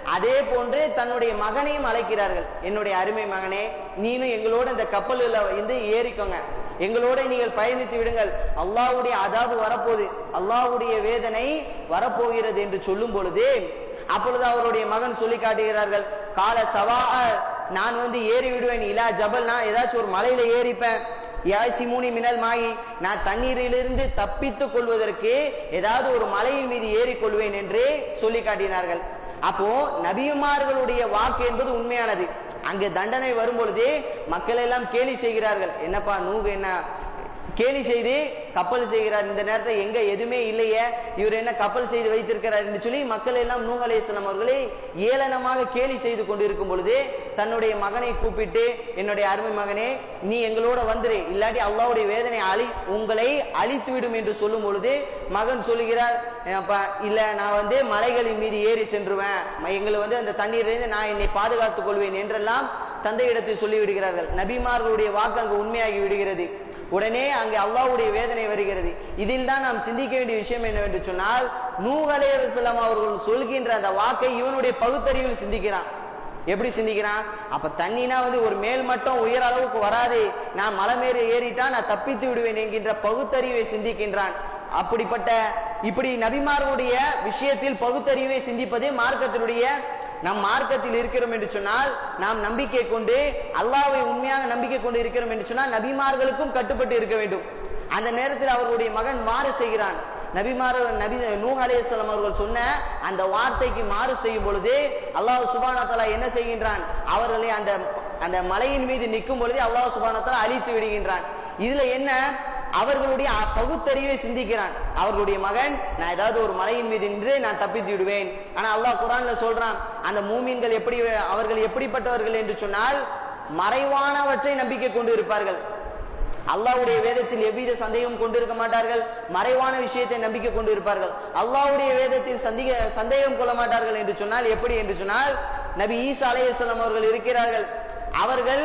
அதே போன்று தன்னுடைய மகனையும் அழைக்கிறார்கள் என்னுடைய அருமை மகனே நீனும் எங்களோட இந்த கப்பலில் வந்து ஏறிக்கோங்க எங்களோட நீங்கள் பயணித்து விடுங்கள் அல்லாஹ்வுடைய அதாபு வரப்போகுது அல்லாஹ்வுடைய வேதனை வரப்போகிறது என்று சொல்லும் பொழுது அப்பொழுது அவருடைய மகன் சொல்லி காட்டுகிறார்கள் கால சவா நான் வந்து ஏறி விடுவேன் இலா ஜபல் நான் ஏதாச்சும் ஒரு மலையில ஏறிப்பேன் யாசிமூனி மினல் மாயி நான் தண்ணீரிலிருந்து தப்பித்துக் கொள்வதற்கு ஏதாவது ஒரு மலையின் மீது ஏறிக்கொள்வேன் என்று சொல்லி காட்டினார்கள் அப்போ நபியுமார்களுடைய வாக்கு என்பது உண்மையானது அங்கே தண்டனை வரும் பொழுது மக்கள் எல்லாம் கேலி செய்கிறார்கள் என்னப்பா நூகு என்ன கேலி செய்து கப்பல் செய்கிறார் இந்த நேரத்தில் எங்க எதுவுமே இல்லையே இவர் என்ன கப்பல் செய்து வைத்திருக்கிறார் என்று சொல்லி மக்கள் எல்லாம் நூஹ் அலைஹிஸ்ஸலாம் அவர்களை ஏளனமாக கேலி செய்து கொண்டிருக்கும் பொழுது தன்னுடைய மகனை கூப்பிட்டு என்னுடைய அருமை மகனே நீ எங்களோட வந்துரு இல்லாட்டி அல்லாஹ்வுடைய வேதனை அழி உங்களை அழித்து விடும் என்று சொல்லும் பொழுது மகன் சொல்லுகிறார் அப்பா இல்ல நான் வந்து மலைகளின் மீது ஏறி சென்றுவேன் ம- எங்களை வந்து அந்த தண்ணீரிலிருந்து நான் என்னை பாதுகாத்துக் கொள்வேன் என்றெல்லாம் தந்தையிடத்தில் சொல்லி விடுகிறார்கள் நபிமார்களுடைய வாக்கு அங்கு உண்மையாகி விடுகிறது உடனே அங்கே அல்லாஹ்வுடைய வேதனை வருகிறது இதில் தான் நாம் சிந்திக்க வேண்டிய விஷயம் என்னவென்று சொன்னால் நூஹ் அலைஹிஸ்ஸலாம் அவர்கள் சொல்கின்ற அந்த வாக்கை இவனுடைய பகுத்தறிவில் சிந்திக்கிறான் எப்படி சிந்திக்கிறான் அப்ப தண்ணினா வந்து ஒரு மேல் மட்டம் உயர் அளவுக்கு வராது நான் மலை மேல ஏறிட்டா நான் தப்பித்து விடுவேன் என்கின்ற பகுத்தறிவை சிந்திக்கின்றான் அப்படிப்பட்ட இப்படி நபிமார்களுடைய விஷயத்தில் பகுத்தறிவை சிந்திப்பது மார்க்கத்தினுடைய நம் மார்க்கத்தில் இருக்கிறோம் என்று சொன்னால் நாம் நம்பிக்கை கொண்டு அல்லாஹ்வை உண்மையாக நம்பிக்கை கொண்டு இருக்கிறோம் என்று சொன்னால் நபிமார்களுக்கும் கட்டுப்பட்டு இருக்க வேண்டும் அந்த நேரத்தில் அவர்களுடைய மகன் மாறு செய்கிறான் நபிமார் நபி நூஹ் அலைஹிஸ்ஸலாம் அவர்கள் சொன்ன அந்த வார்த்தைக்கு மாறு செய்யும் பொழுது அல்லாஹ் சுபானா தஆலா என்ன செய்கின்றான் அவர்களை அந்த அந்த மலையின் மீது நிற்கும் பொழுது அல்லாஹ் சுபானா தஆலா அழித்து விடுகின்றான் இதுல என்ன அவர்களுடைய அ- பகுத்தறிவை சிந்திக்கிறான் அவர்களுடைய மகன் நான் ஏதாவது ஒரு மலையின் மீது நின்று நான் தப்பித்து விடுவேன் ஆனா அல்லாஹ் குர்ஆன்ல சொல்றான் அந்த மூமின்கள் எப்படி அவர்கள் எப்படிப்பட்டவர்கள் என்று சொன்னால் மறைவானவற்றை நம்பிக்கை கொண்டு இருப்பார்கள் அல்லாஹ்வுடைய வேதத்தில் எவ்வித சந்தேகம் கொண்டிருக்க மாட்டார்கள் மறைவான விஷயத்தை நம்பிக்கை கொண்டு இருப்பார்கள் அல்லாஹ்வுடைய வேதத்தில் சந்திக சந்தேகம் கொள்ள மாட்டார்கள் என்று சொன்னால் எப்படி என்று சொன்னால் நபி ஈசா அலைஹிஸ்ஸலாம் அவர்கள் இருக்கிறார்கள் அவர்கள்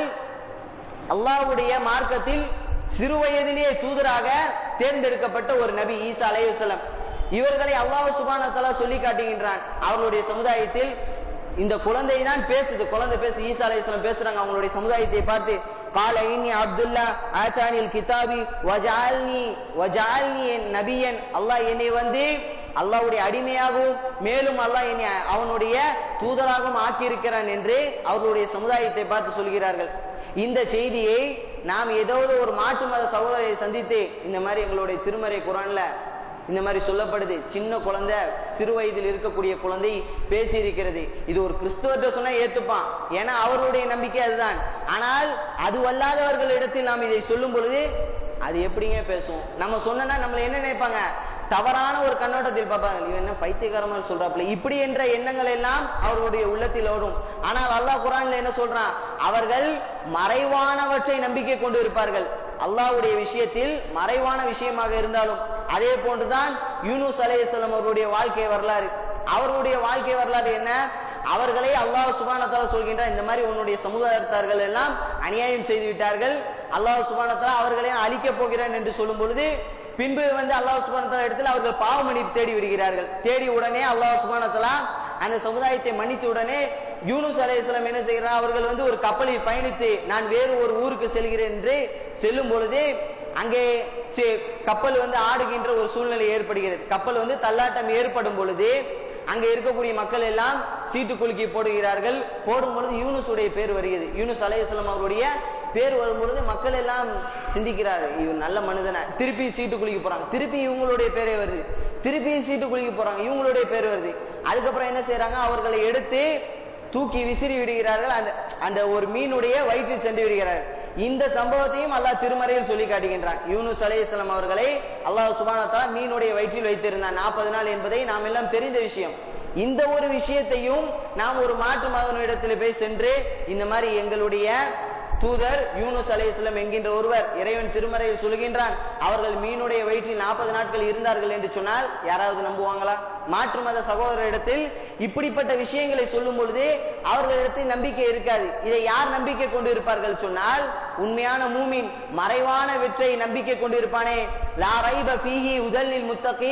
அல்லாஹ்வுடைய மார்க்கத்தில் சிறு வயதிலேயே தூதராக தேர்ந்தெடுக்கப்பட்ட ஒரு நபி ஈசா அலைஹிஸ்ஸலாம் இவர்களை அல்லாஹ் சுபான தஆலா சொல்லி காட்டுகின்றான் அவர்களுடைய சமுதாயத்தில் இந்த குழந்தை தான் பேசுது குழந்தை பேசு ஈசா அலைஹிஸ்ஸலாம் பேசுறாங்க அவங்களுடைய சமுதாயத்தை பார்த்து قال إني عبد الله آتاني الكتاب وجعلني وجعلني நபியன் அல்லாஹ் என்னை வந்து அல்லாஹ்வுடைய அடிமையாகவும் மேலும் அல்லாஹ் என்னை அவனுடைய தூதராகவும் ஆக்கியிருக்கிறான் என்று அவர்களுடைய சமுதாயத்தை பார்த்து சொல்கிறார்கள் இந்த செய்தியை நாம் ஏதாவது ஒரு மாற்று மத சகோதரரை சந்தித்து இந்த மாதிரி எங்களுடைய திருமறை குரான்ல இந்த மாதிரி சொல்லப்படுது சின்ன குழந்தை சிறு வயதில் இருக்கக்கூடிய குழந்தை பேசி இருக்கிறது இது ஒரு கிறிஸ்துவர்கிட்ட சொன்னா ஏத்துப்பான் ஏன்னா அவருடைய நம்பிக்கை அதுதான் ஆனால் அது அல்லாதவர்களிடத்தில் நாம் இதை சொல்லும் பொழுது அது எப்படிங்க பேசும் நம்ம சொன்னா நம்மள என்ன நினைப்பாங்க தவறான ஒரு கண்ணோட்டத்தில் பார்ப்பாங்க இவன் என்ன பைத்தியக்கார மாதிரி சொல்றாப்புல இப்படி என்ற எண்ணங்கள் எல்லாம் அவர்களுடைய உள்ளத்தில் ஓடும் ஆனால் அல்லாஹ் குரான்ல என்ன சொல்றான் அவர்கள் மறைவானவற்றை நம்பிக்கை கொண்டு இருப்பார்கள் அல்லாஹ்வுடைய விஷயத்தில் மறைவான விஷயமாக இருந்தாலும் அதே போன்றுதான் யூனுஸ் அலைஹிஸ்ஸலாம் அவர்களுடைய வாழ்க்கை வரலாறு அவர்களுடைய வாழ்க்கை வரலாறு என்ன அவர்களை அல்லாஹ் சுபானத்தால சொல்கின்றார் இந்த மாதிரி உன்னுடைய சமுதாயத்தார்கள் எல்லாம் அநியாயம் செய்து விட்டார்கள் அல்லாஹ் சுபானத்தால அவர்களை அழிக்கப் போகிறேன் என்று சொல்லும் பொழுது பின்பு வந்து அல்லாஹ் சுபானத்தால இடத்தில் அவர்கள் பாவ மன்னிப்பு தேடி விடுகிறார்கள் தேடி உடனே அல்லாஹ் சுபானத்தாலா அந்த சமுதாயத்தை மன்னித்த உடனே யூனுஸ் அலைஹிஸ்ஸலாம் என்ன செய்கிறார் அவர்கள் வந்து ஒரு கப்பலில் பயணித்து நான் வேறு ஒரு ஊருக்கு செல்கிறேன் என்று செல்லும் பொழுது அங்கே சி- கப்பல் வந்து ஆடுகின்ற ஒரு சூழ்நிலை ஏற்படுகிறது கப்பல் வந்து தள்ளாட்டம் ஏற்படும் பொழுது அங்க இருக்கக்கூடிய மக்கள் எல்லாம் சீட்டு குலுக்கி போடுகிறார்கள் போடும் பொழுது யூனுஸுடைய பேர் வருகிறது யூனுஸ் அலைஹிஸ்ஸலாம் அவருடைய பேர் வரும் பொழுது மக்கள் எல்லாம் சிந்திக்கிறார்கள் இவன் நல்ல மனிதனை திருப்பி சீட்டு குலுக்கி போறாங்க திருப்பி இவங்களுடைய பேரே வருது திருப்பி சீட்டு குலுக்கி போறாங்க இவங்களுடைய பேர் வருது அதுக்கப்புறம் என்ன செய்றாங்க அவர்களை எடுத்து தூக்கி விசிறி விடுகிறார்கள் அந்த அந்த ஒரு மீனுடைய வயிற்றில் சென்று விடுகிறார்கள் இந்த சம்பவத்தையும் அல்லாஹ் திருமறையில் சொல்லி காட்டுகின்றான் யூனுஸ் அலைஹிஸ்ஸலாம் அவர்களை அல்லாஹ் சுபானத்தா மீனுடைய வயிற்றில் வைத்திருந்தான் நாற்பது நாள் என்பதை நாம் எல்லாம் தெரிந்த விஷயம் இந்த ஒரு விஷயத்தையும் நாம் ஒரு மாற்று மகனிடத்தில் போய் சென்று இந்த மாதிரி எங்களுடைய தூதர் யூனுஸ் அலைஹிஸ்ஸலாம் என்கின்ற ஒருவர் இறைவன் திருமறையில் சொல்கின்றான் அவர்கள் மீனுடைய வயிற்றில் நாற்பது நாட்கள் இருந்தார்கள் என்று சொன்னால் யாராவது நம்புவாங்களா மாற்று மத சகோதரரிடத்தில் இப்படிப்பட்ட விஷயங்களை சொல்லும் பொழுது அவர்களிடத்தில் நம்பிக்கை இருக்காது இதை யார் நம்பிக்கை கொண்டு இருப்பார்கள் சொன்னால் உண்மையான மூமின் மறைவான வெற்றை நம்பிக்கை கொண்டு இருப்பானே லா ரைப ஃபீஹி உதல்லில் முத்தகீன்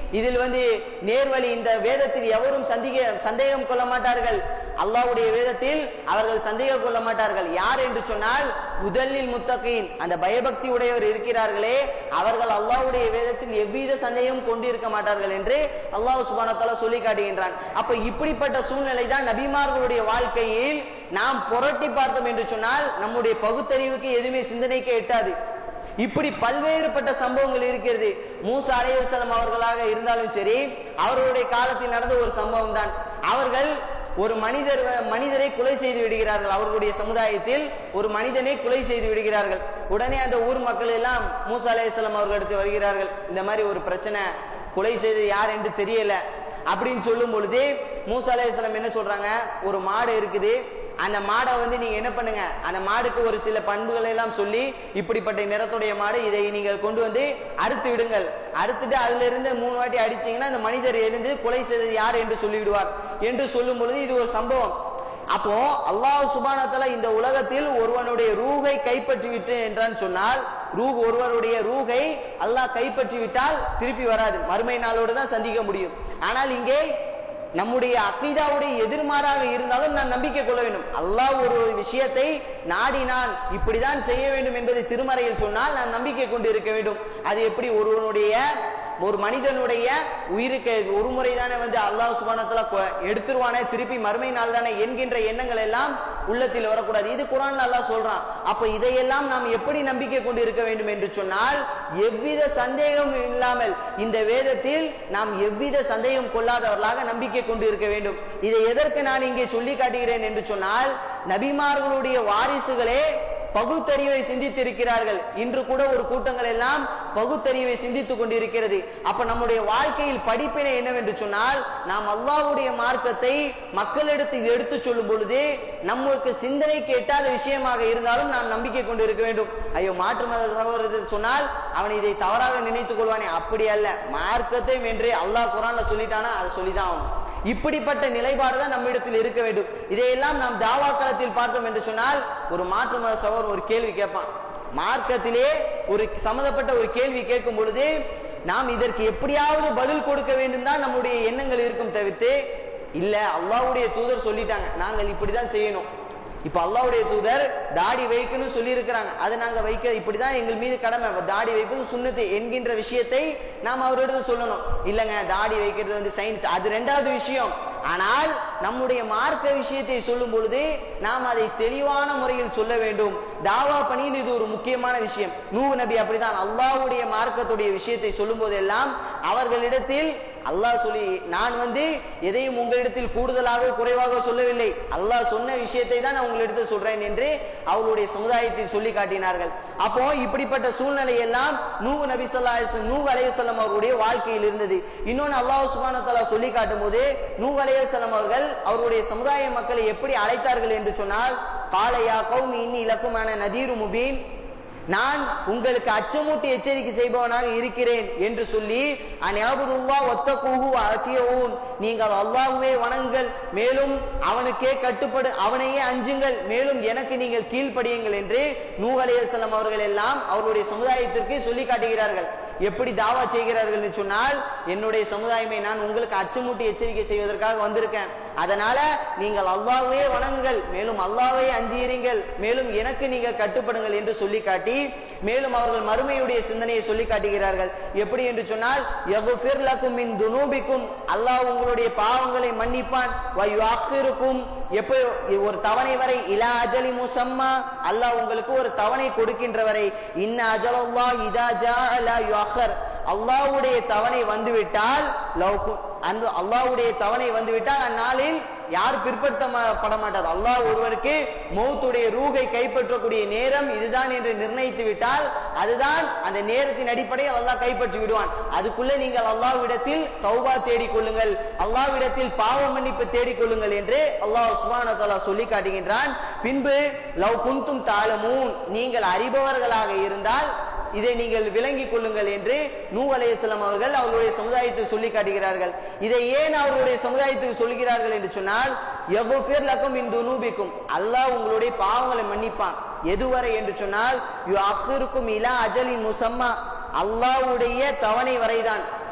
இதில் வந்து நேர்வழி இந்த வேதத்தில் எவரும் சந்திக சந்தேகம் கொள்ள மாட்டார்கள் அல்லாஹ்வுடைய வேதத்தில் அவர்கள் சந்தேகம் கொள்ள மாட்டார்கள் யார் என்று சொன்னால் முதலில் முத்தகீன் அந்த பயபக்தி உடையவர் இருக்கிறார்களே அவர்கள் அல்லாஹ்வுடைய வேதத்தில் எவ்வித சந்தேகம் கொண்டிருக்க மாட்டார்கள் என்று அல்லாஹ் சுபானத்தால சொல்லி காட்டுகின்றான் அப்ப இப்படிப்பட்ட சூழ்நிலை தான் நபிமார்களுடைய வாழ்க்கையில் நாம் புரட்டி பார்த்தோம் என்று சொன்னால் நம்முடைய பகுத்தறிவுக்கு எதுவுமே சிந்தனைக்கு எட்டாது இப்படி பல்வேறுபட்ட சம்பவங்கள் இருக்கிறது மூசா அலைவசலம் அவர்களாக இருந்தாலும் சரி அவர்களுடைய காலத்தில் நடந்த ஒரு சம்பவம் தான் அவர்கள் ஒரு மனிதர் மனிதரை கொலை செய்து விடுகிறார்கள் அவர்களுடைய சமுதாயத்தில் ஒரு மனிதனை கொலை செய்து விடுகிறார்கள் உடனே அந்த ஊர் மக்கள் எல்லாம் மூசா அலையாம் அவர்களிடத்து வருகிறார்கள் இந்த மாதிரி ஒரு பிரச்சனை கொலை செய்தது யார் என்று தெரியல அப்படின்னு சொல்லும் பொழுது மூசா அலையாம் என்ன சொல்றாங்க ஒரு மாடு இருக்குது அந்த மாடை வந்து நீங்க என்ன பண்ணுங்க அந்த மாடுக்கு ஒரு சில பண்புகளை எல்லாம் சொல்லி இப்படிப்பட்ட நிறத்துடைய மாடு இதை நீங்கள் கொண்டு வந்து அறுத்து விடுங்கள் அறுத்துட்டு அதுல இருந்து மூணு வாட்டி அடிச்சீங்கன்னா அந்த மனிதர் எழுந்து கொலை செய்தது யார் என்று சொல்லிவிடுவார் என்று சொல்லும் பொழுது இது ஒரு சம்பவம் அப்போ அல்லாஹ் சுபானத்தல இந்த உலகத்தில் ஒருவனுடைய ரூகை கைப்பற்றி விட்டு என்றான் சொன்னால் ரூஹ் ஒருவருடைய ரூகை அல்லாஹ் கைப்பற்றி விட்டால் திருப்பி வராது மறுமை நாளோடு தான் சந்திக்க முடியும் ஆனால் இங்கே நம்முடைய அக்கீதாவுடைய எதிர்மாறாக இருந்தாலும் நான் நம்பிக்கை கொள்ள வேண்டும் அல்லாஹ் ஒரு விஷயத்தை நாடினான் இப்படிதான் செய்ய வேண்டும் என்பதை திருமறையில் சொன்னால் நான் நம்பிக்கை கொண்டு இருக்க வேண்டும் அது எப்படி ஒருவனுடைய ஒரு மனிதனுடைய உயிருக்கு ஒரு முறை தானே வந்து அல்லாஹ் சுபானத்துல எடுத்துருவானே திருப்பி மறுமை நாள் தானே என்கின்ற எண்ணங்கள் எல்லாம் உள்ளத்தில் வரக்கூடாது இது குரான் அல்லாஹ் சொல்றான் அப்ப இதையெல்லாம் நாம் எப்படி நம்பிக்கை கொண்டு இருக்க வேண்டும் என்று சொன்னால் எவ்வித சந்தேகம் இல்லாமல் இந்த வேதத்தில் நாம் எவ்வித சந்தேகம் கொள்ளாதவர்களாக நம்பிக்கை கொண்டு இருக்க வேண்டும் இதை எதற்கு நான் இங்கே சொல்லி காட்டுகிறேன் என்று சொன்னால் நபிமார்களுடைய வாரிசுகளே பகுத்தறிவை சிந்தித்திருக்கிறார்கள் இன்று கூட ஒரு கூட்டங்கள் எல்லாம் பகுத்தறிவை சிந்தித்துக் கொண்டிருக்கிறது அப்ப நம்முடைய வாழ்க்கையில் படிப்பினை என்னவென்று சொன்னால் நாம் அல்லாஹ்வுடைய மார்க்கத்தை மக்களிடத்தில் எடுத்து சொல்லும் பொழுது நம்மளுக்கு சிந்தனைக்கு எட்டாத விஷயமாக இருந்தாலும் நாம் நம்பிக்கை கொண்டு இருக்க வேண்டும் ஐயோ மாற்று மத சகோதரர்கள் சொன்னால் அவன் இதை தவறாக நினைத்துக் கொள்வானே அப்படி அல்ல மார்க்கத்தை வென்று அல்லாஹ் குரான்ல சொல்லிட்டானா அதை சொல்லிதான் ஆகணும் இப்படிப்பட்ட நிலைப்பாடு தான் நம்மிடத்தில் இருக்க வேண்டும் இதையெல்லாம் நாம் தாவாக்களத்தில் பார்த்தோம் என்று சொன்னால் ஒரு மாற்று மத சகோதரன் ஒரு கேள்வி கேட்பான் மார்க்கத்திலே ஒரு சம்மந்தப்பட்ட ஒரு கேள்வி கேட்கும் பொழுது நாம் இதற்கு எப்படியாவது பதில் கொடுக்க வேண்டும் தான் நம்முடைய எண்ணங்கள் இருக்கும் தவிர்த்து இல்ல அல்லாஹ்வுடைய தூதர் சொல்லிட்டாங்க நாங்கள் இப்படிதான் செய்யணும் இப்ப அல்லாஹ்வுடைய தூதர் தாடி வைக்கணும்னு சொல்லி இருக்கிறாங்க அதை நாங்க வைக்க இப்படிதான் எங்கள் மீது கடமை தாடி வைப்பது சுண்ணத்து என்கின்ற விஷயத்தை நாம் அவரிடத்து சொல்லணும் இல்லங்க தாடி வைக்கிறது வந்து சயின்ஸ் அது ரெண்டாவது விஷயம் ஆனால் நம்முடைய மார்க்க விஷயத்தை சொல்லும் பொழுது நாம் அதை தெளிவான முறையில் சொல்ல வேண்டும் தாவா பணியில் இது ஒரு முக்கியமான விஷயம் நூஹ் நபி அப்படிதான் அல்லாஹ்வுடைய மார்க்கத்துடைய விஷயத்தை சொல்லும் போதெல்லாம் அவர்களிடத்தில் அல்லாஹ் சொல்லி நான் வந்து எதையும் உங்களிடத்தில் கூடுதலாக குறைவாக சொல்லவில்லை அல்லாஹ் சொன்ன விஷயத்தை தான் நான் உங்களிடத்தில் சொல்றேன் என்று அவருடைய சமுதாயத்தில் சொல்லி காட்டினார்கள் அப்போ இப்படிப்பட்ட சூழ்நிலை எல்லாம் நூவு நபி சொல்லா நூ அலையுசல்லம் அவருடைய வாழ்க்கையில் இருந்தது இன்னொன்னு அல்லாஹ் சுபான தலா சொல்லி காட்டும் போது நூ அலையுசல்லம் அவர்கள் அவருடைய சமுதாய மக்களை எப்படி அழைத்தார்கள் என்று சொன்னால் காலையா கௌமி இன்னி இலக்குமான நதீரு முபீன் நான் உங்களுக்கு அச்சமூட்டி எச்சரிக்கை செய்பவனாக இருக்கிறேன் என்று சொல்லி அந்யாபுதுல்லா ஒத்த கூகு அச்சியவும் நீங்கள் அல்லாஹுவே வணங்குங்கள் மேலும் அவனுக்கே கட்டுப்படு அவனையே அஞ்சுங்கள் மேலும் எனக்கு நீங்கள் கீழ்ப்படியுங்கள் என்று நூ அலையம் அவர்கள் எல்லாம் அவருடைய சமுதாயத்திற்கு சொல்லி காட்டுகிறார்கள் எப்படி தாவா செய்கிறார்கள் என்று சொன்னால் என்னுடைய சமுதாயமே நான் உங்களுக்கு அச்சமூட்டி எச்சரிக்கை செய்வதற்காக வந்திருக்கேன் அதனால நீங்கள் அல்லாஹ்வே வணங்குங்கள் மேலும் அல்லாஹ்வே அஞ்சியிருங்கள் மேலும் எனக்கு நீங்கள் கட்டுப்படுங்கள் என்று சொல்லி காட்டி மேலும் அவர்கள் மறுமையுடைய சிந்தனையை சொல்லி காட்டுகிறார்கள் எப்படி என்று சொன்னால் யகுஃபிர் லக்கும் மின் துனூபிக்கும் அல்லாஹ் உங்களுடைய பாவங்களை மன்னிப்பான் வயுஆக்கிருக்கும் எப்போ ஒரு தவணை வரை இலா அஜலி முசம்மா அல்லாஹ் உங்களுக்கு ஒரு தவணை கொடுக்கின்ற வரை இன்ன அஜலல்லாஹ் இதா ஜா லா யுஅக்கர் அல்லாஹ்வுடைய தவணை வந்துவிட்டால் லவ் அந்த அல்லாஹ்வுடைய தவணை வந்துவிட்டால் அந்நாளில் யார் பிற்படுத்தப்பட மாட்டார் அல்லாஹ் ஒருவருக்கு மௌத்துடைய ரூகை கைப்பற்றக்கூடிய நேரம் இதுதான் என்று நிர்ணயித்து விட்டால் அதுதான் அந்த நேரத்தின் அடிப்படையில் அல்லாஹ் கைப்பற்றி விடுவான் அதுக்குள்ள நீங்கள் அல்லாஹ்விடத்தில் தௌபா தேடிக் கொள்ளுங்கள் அல்லாஹ்விடத்தில் பாவ மன்னிப்பு தேடிக் கொள்ளுங்கள் என்று அல்லாஹ் சுபான தலா சொல்லி காட்டுகின்றான் பின்பு லவ் குந்தும் தாளமும் நீங்கள் அறிபவர்களாக இருந்தால் இதை நீங்கள் விளங்கிக் கொள்ளுங்கள் என்று நூ அலையம் அவர்கள் அவர்களுடைய சமுதாயத்துக்கு சொல்லி காட்டுகிறார்கள் இதை ஏன் அவர்களுடைய சமுதாயத்துக்கு சொல்கிறார்கள் என்று சொன்னால் எவ்வளவு லக்கம் இந்த நூபிக்கும் அல்லாஹ் உங்களுடைய பாவங்களை மன்னிப்பான் எதுவரை என்று சொன்னால் யு அஃபிருக்கும் இலா அஜலின் முசம்மா அல்லாஹ்வுடைய தவணை வரைதான்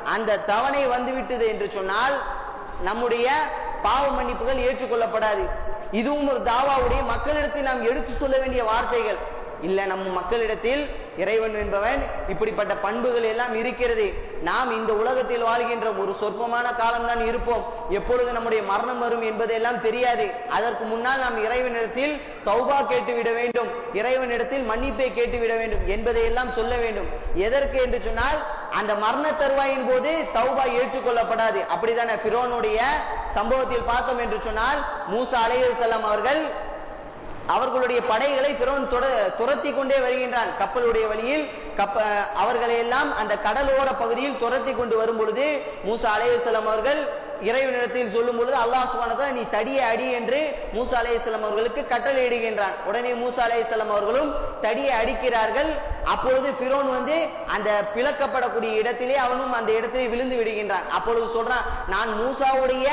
அந்த தவணை வந்துவிட்டது என்று சொன்னால் நம்முடைய பாவ மன்னிப்புகள் ஏற்றுக்கொள்ளப்படாது இதுவும் ஒரு தாவாவுடைய மக்களிடத்தில் நாம் எடுத்து சொல்ல வேண்டிய வார்த்தைகள் இல்ல நம்ம மக்களிடத்தில் இறைவன் என்பவன் இப்படிப்பட்ட பண்புகள் எல்லாம் இருக்கிறது நாம் இந்த உலகத்தில் வாழ்கின்ற ஒரு சொற்பமான காலம்தான் இருப்போம் எப்பொழுது நம்முடைய மரணம் வரும் என்பதெல்லாம் தெரியாது அதற்கு முன்னால் நாம் இறைவனிடத்தில் தௌபா கேட்டு விட வேண்டும் இறைவனிடத்தில் மன்னிப்பை கேட்டு விட வேண்டும் என்பதை எல்லாம் சொல்ல வேண்டும் எதற்கு என்று சொன்னால் அந்த மரண தருவாயின் போது தௌபா ஏற்றுக்கொள்ளப்படாது அப்படித்தானே பிரோனுடைய சம்பவத்தில் பார்த்தோம் என்று சொன்னால் மூசா அலையுசல்லாம் அவர்கள் அவர்களுடைய படைகளை பிறவன் துரத்தி கொண்டே வருகின்றான் கப்பலுடைய வழியில் கப்ப அவர்களை எல்லாம் அந்த கடலோர பகுதியில் துரத்தி கொண்டு வரும் பொழுது மூசா அலையுசல்லாம் அவர்கள் இறைவனிடத்தில் சொல்லும் பொழுது அல்லாஹ் சுபானதா நீ தடியை அடி என்று மூசா அலையுசல்லாம் அவர்களுக்கு கட்டளை இடுகின்றான் உடனே மூசா அலையுசல்லாம் அவர்களும் தடியை அடிக்கிறார்கள் அப்பொழுது பிரோன் வந்து அந்த பிளக்கப்படக்கூடிய இடத்திலே அவனும் அந்த இடத்திலே விழுந்து விடுகின்றான் அப்பொழுது சொல்றான் நான் மூசாவுடைய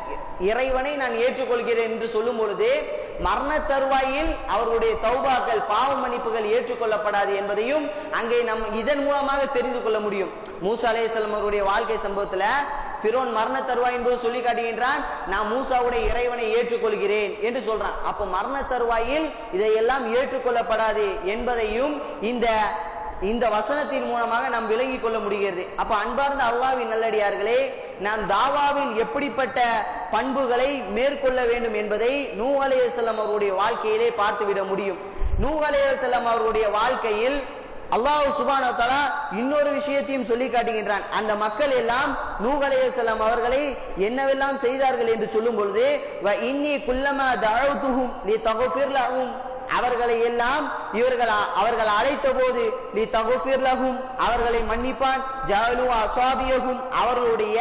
இறைவனை நான் ஏற்றுக்கொள்கிறேன் என்று சொல்லும் பொழுது மரண தருவாயில் அவர்களுடைய தௌபாக்கள் பாவ மன்னிப்புகள் ஏற்றுக்கொள்ளப்படாது என்பதையும் அங்கே நம் இதன் மூலமாக தெரிந்து கொள்ள முடியும் மூசா அலேஸ்லம் அவருடைய வாழ்க்கை சம்பவத்துல பிரோன் மரண தருவாயின் போது சொல்லி காட்டுகின்றான் நான் மூசாவுடைய இறைவனை ஏற்றுக்கொள்கிறேன் என்று சொல்றான் அப்ப மரண தருவாயில் இதையெல்லாம் ஏற்றுக்கொள்ளப்படாது என்பதையும் இந்த இந்த வசனத்தின் மூலமாக நாம் விளங்கிக் கொள்ள முடிகிறது அப்ப அன்பார்ந்த அல்லாவின் நல்லடியார்களே நாம் தாவாவில் எப்படிப்பட்ட பண்புகளை மேற்கொள்ள வேண்டும் என்பதை நூ அலையம் அவருடைய வாழ்க்கையிலே பார்த்துவிட முடியும் நூ அலையம் அவருடைய வாழ்க்கையில் அல்லாஹ் சுபான தலா இன்னொரு விஷயத்தையும் சொல்லி காட்டுகின்றான் அந்த மக்கள் எல்லாம் நூகலைய செல்லம் அவர்களை என்னவெல்லாம் செய்தார்கள் என்று சொல்லும் பொழுது இன்னி குல்லமா தழுத்துகும் நீ தகுஃபிர்லாகும் அவர்களை எல்லாம் இவர்கள் அவர்கள் அழைத்த போது நீ தகுஃபிர்லகும் அவர்களை மன்னிப்பான் ஜாலு அசாபியகும் அவர்களுடைய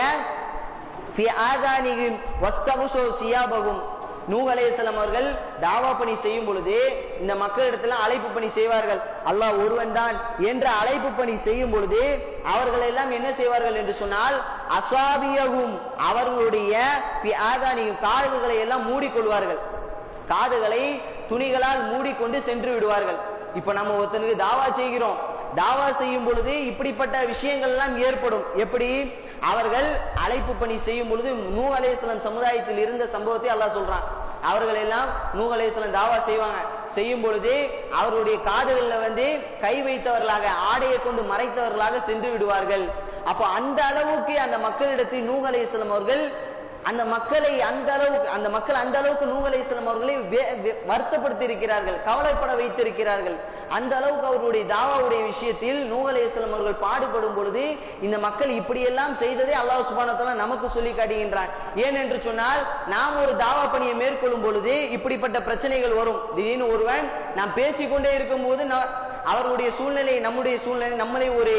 சியாபகும் நூகலேசலம் அவர்கள் தாவா பணி செய்யும் பொழுது இந்த மக்களிடத்துல அழைப்பு பணி செய்வார்கள் அல்லாஹ் ஒருவன் தான் என்ற அழைப்பு பணி செய்யும் பொழுது அவர்கள் எல்லாம் என்ன செய்வார்கள் என்று சொன்னால் அசாபியகும் அவர்களுடைய காதுகளை எல்லாம் மூடிக்கொள்வார்கள் காதுகளை துணிகளால் மூடிக்கொண்டு சென்று விடுவார்கள் இப்ப நம்ம ஒருத்தனுக்கு தாவா செய்கிறோம் தாவா செய்யும் பொழுது இப்படிப்பட்ட விஷயங்கள் எல்லாம் ஏற்படும் எப்படி அவர்கள் அழைப்பு பணி செய்யும் பொழுது நூ அலேஸ்லம் சமுதாயத்தில் இருந்த சம்பவத்தை அல்லாஹ் சொல்றான் அவர்கள் எல்லாம் நூ அலேஸ்லம் தாவா செய்வாங்க செய்யும் பொழுது அவருடைய காதுகளில் வந்து கை வைத்தவர்களாக ஆடையை கொண்டு மறைத்தவர்களாக சென்று விடுவார்கள் அப்போ அந்த அளவுக்கு அந்த மக்களிடத்தில் நூ அலேஸ்லம் அவர்கள் அந்த மக்களை அந்த அளவுக்கு அந்த மக்கள் அந்த அளவுக்கு நூகலை செல்லும் அவர்களை வருத்தப்படுத்தி இருக்கிறார்கள் கவலைப்பட வைத்திருக்கிறார்கள் அந்த அளவுக்கு அவருடைய தாவாவுடைய விஷயத்தில் நூகலை செல்லும் அவர்கள் பாடுபடும் பொழுது இந்த மக்கள் இப்படியெல்லாம் செய்ததே அல்லாஹ் சுபானத்தால நமக்கு சொல்லி காட்டுகின்றான் ஏன் என்று சொன்னால் நாம் ஒரு தாவா பணியை மேற்கொள்ளும் பொழுது இப்படிப்பட்ட பிரச்சனைகள் வரும் திடீர்னு ஒருவன் நாம் பேசிக்கொண்டே இருக்கும் போது அவர்களுடைய சூழ்நிலை நம்முடைய சூழ்நிலை நம்மளை ஒரு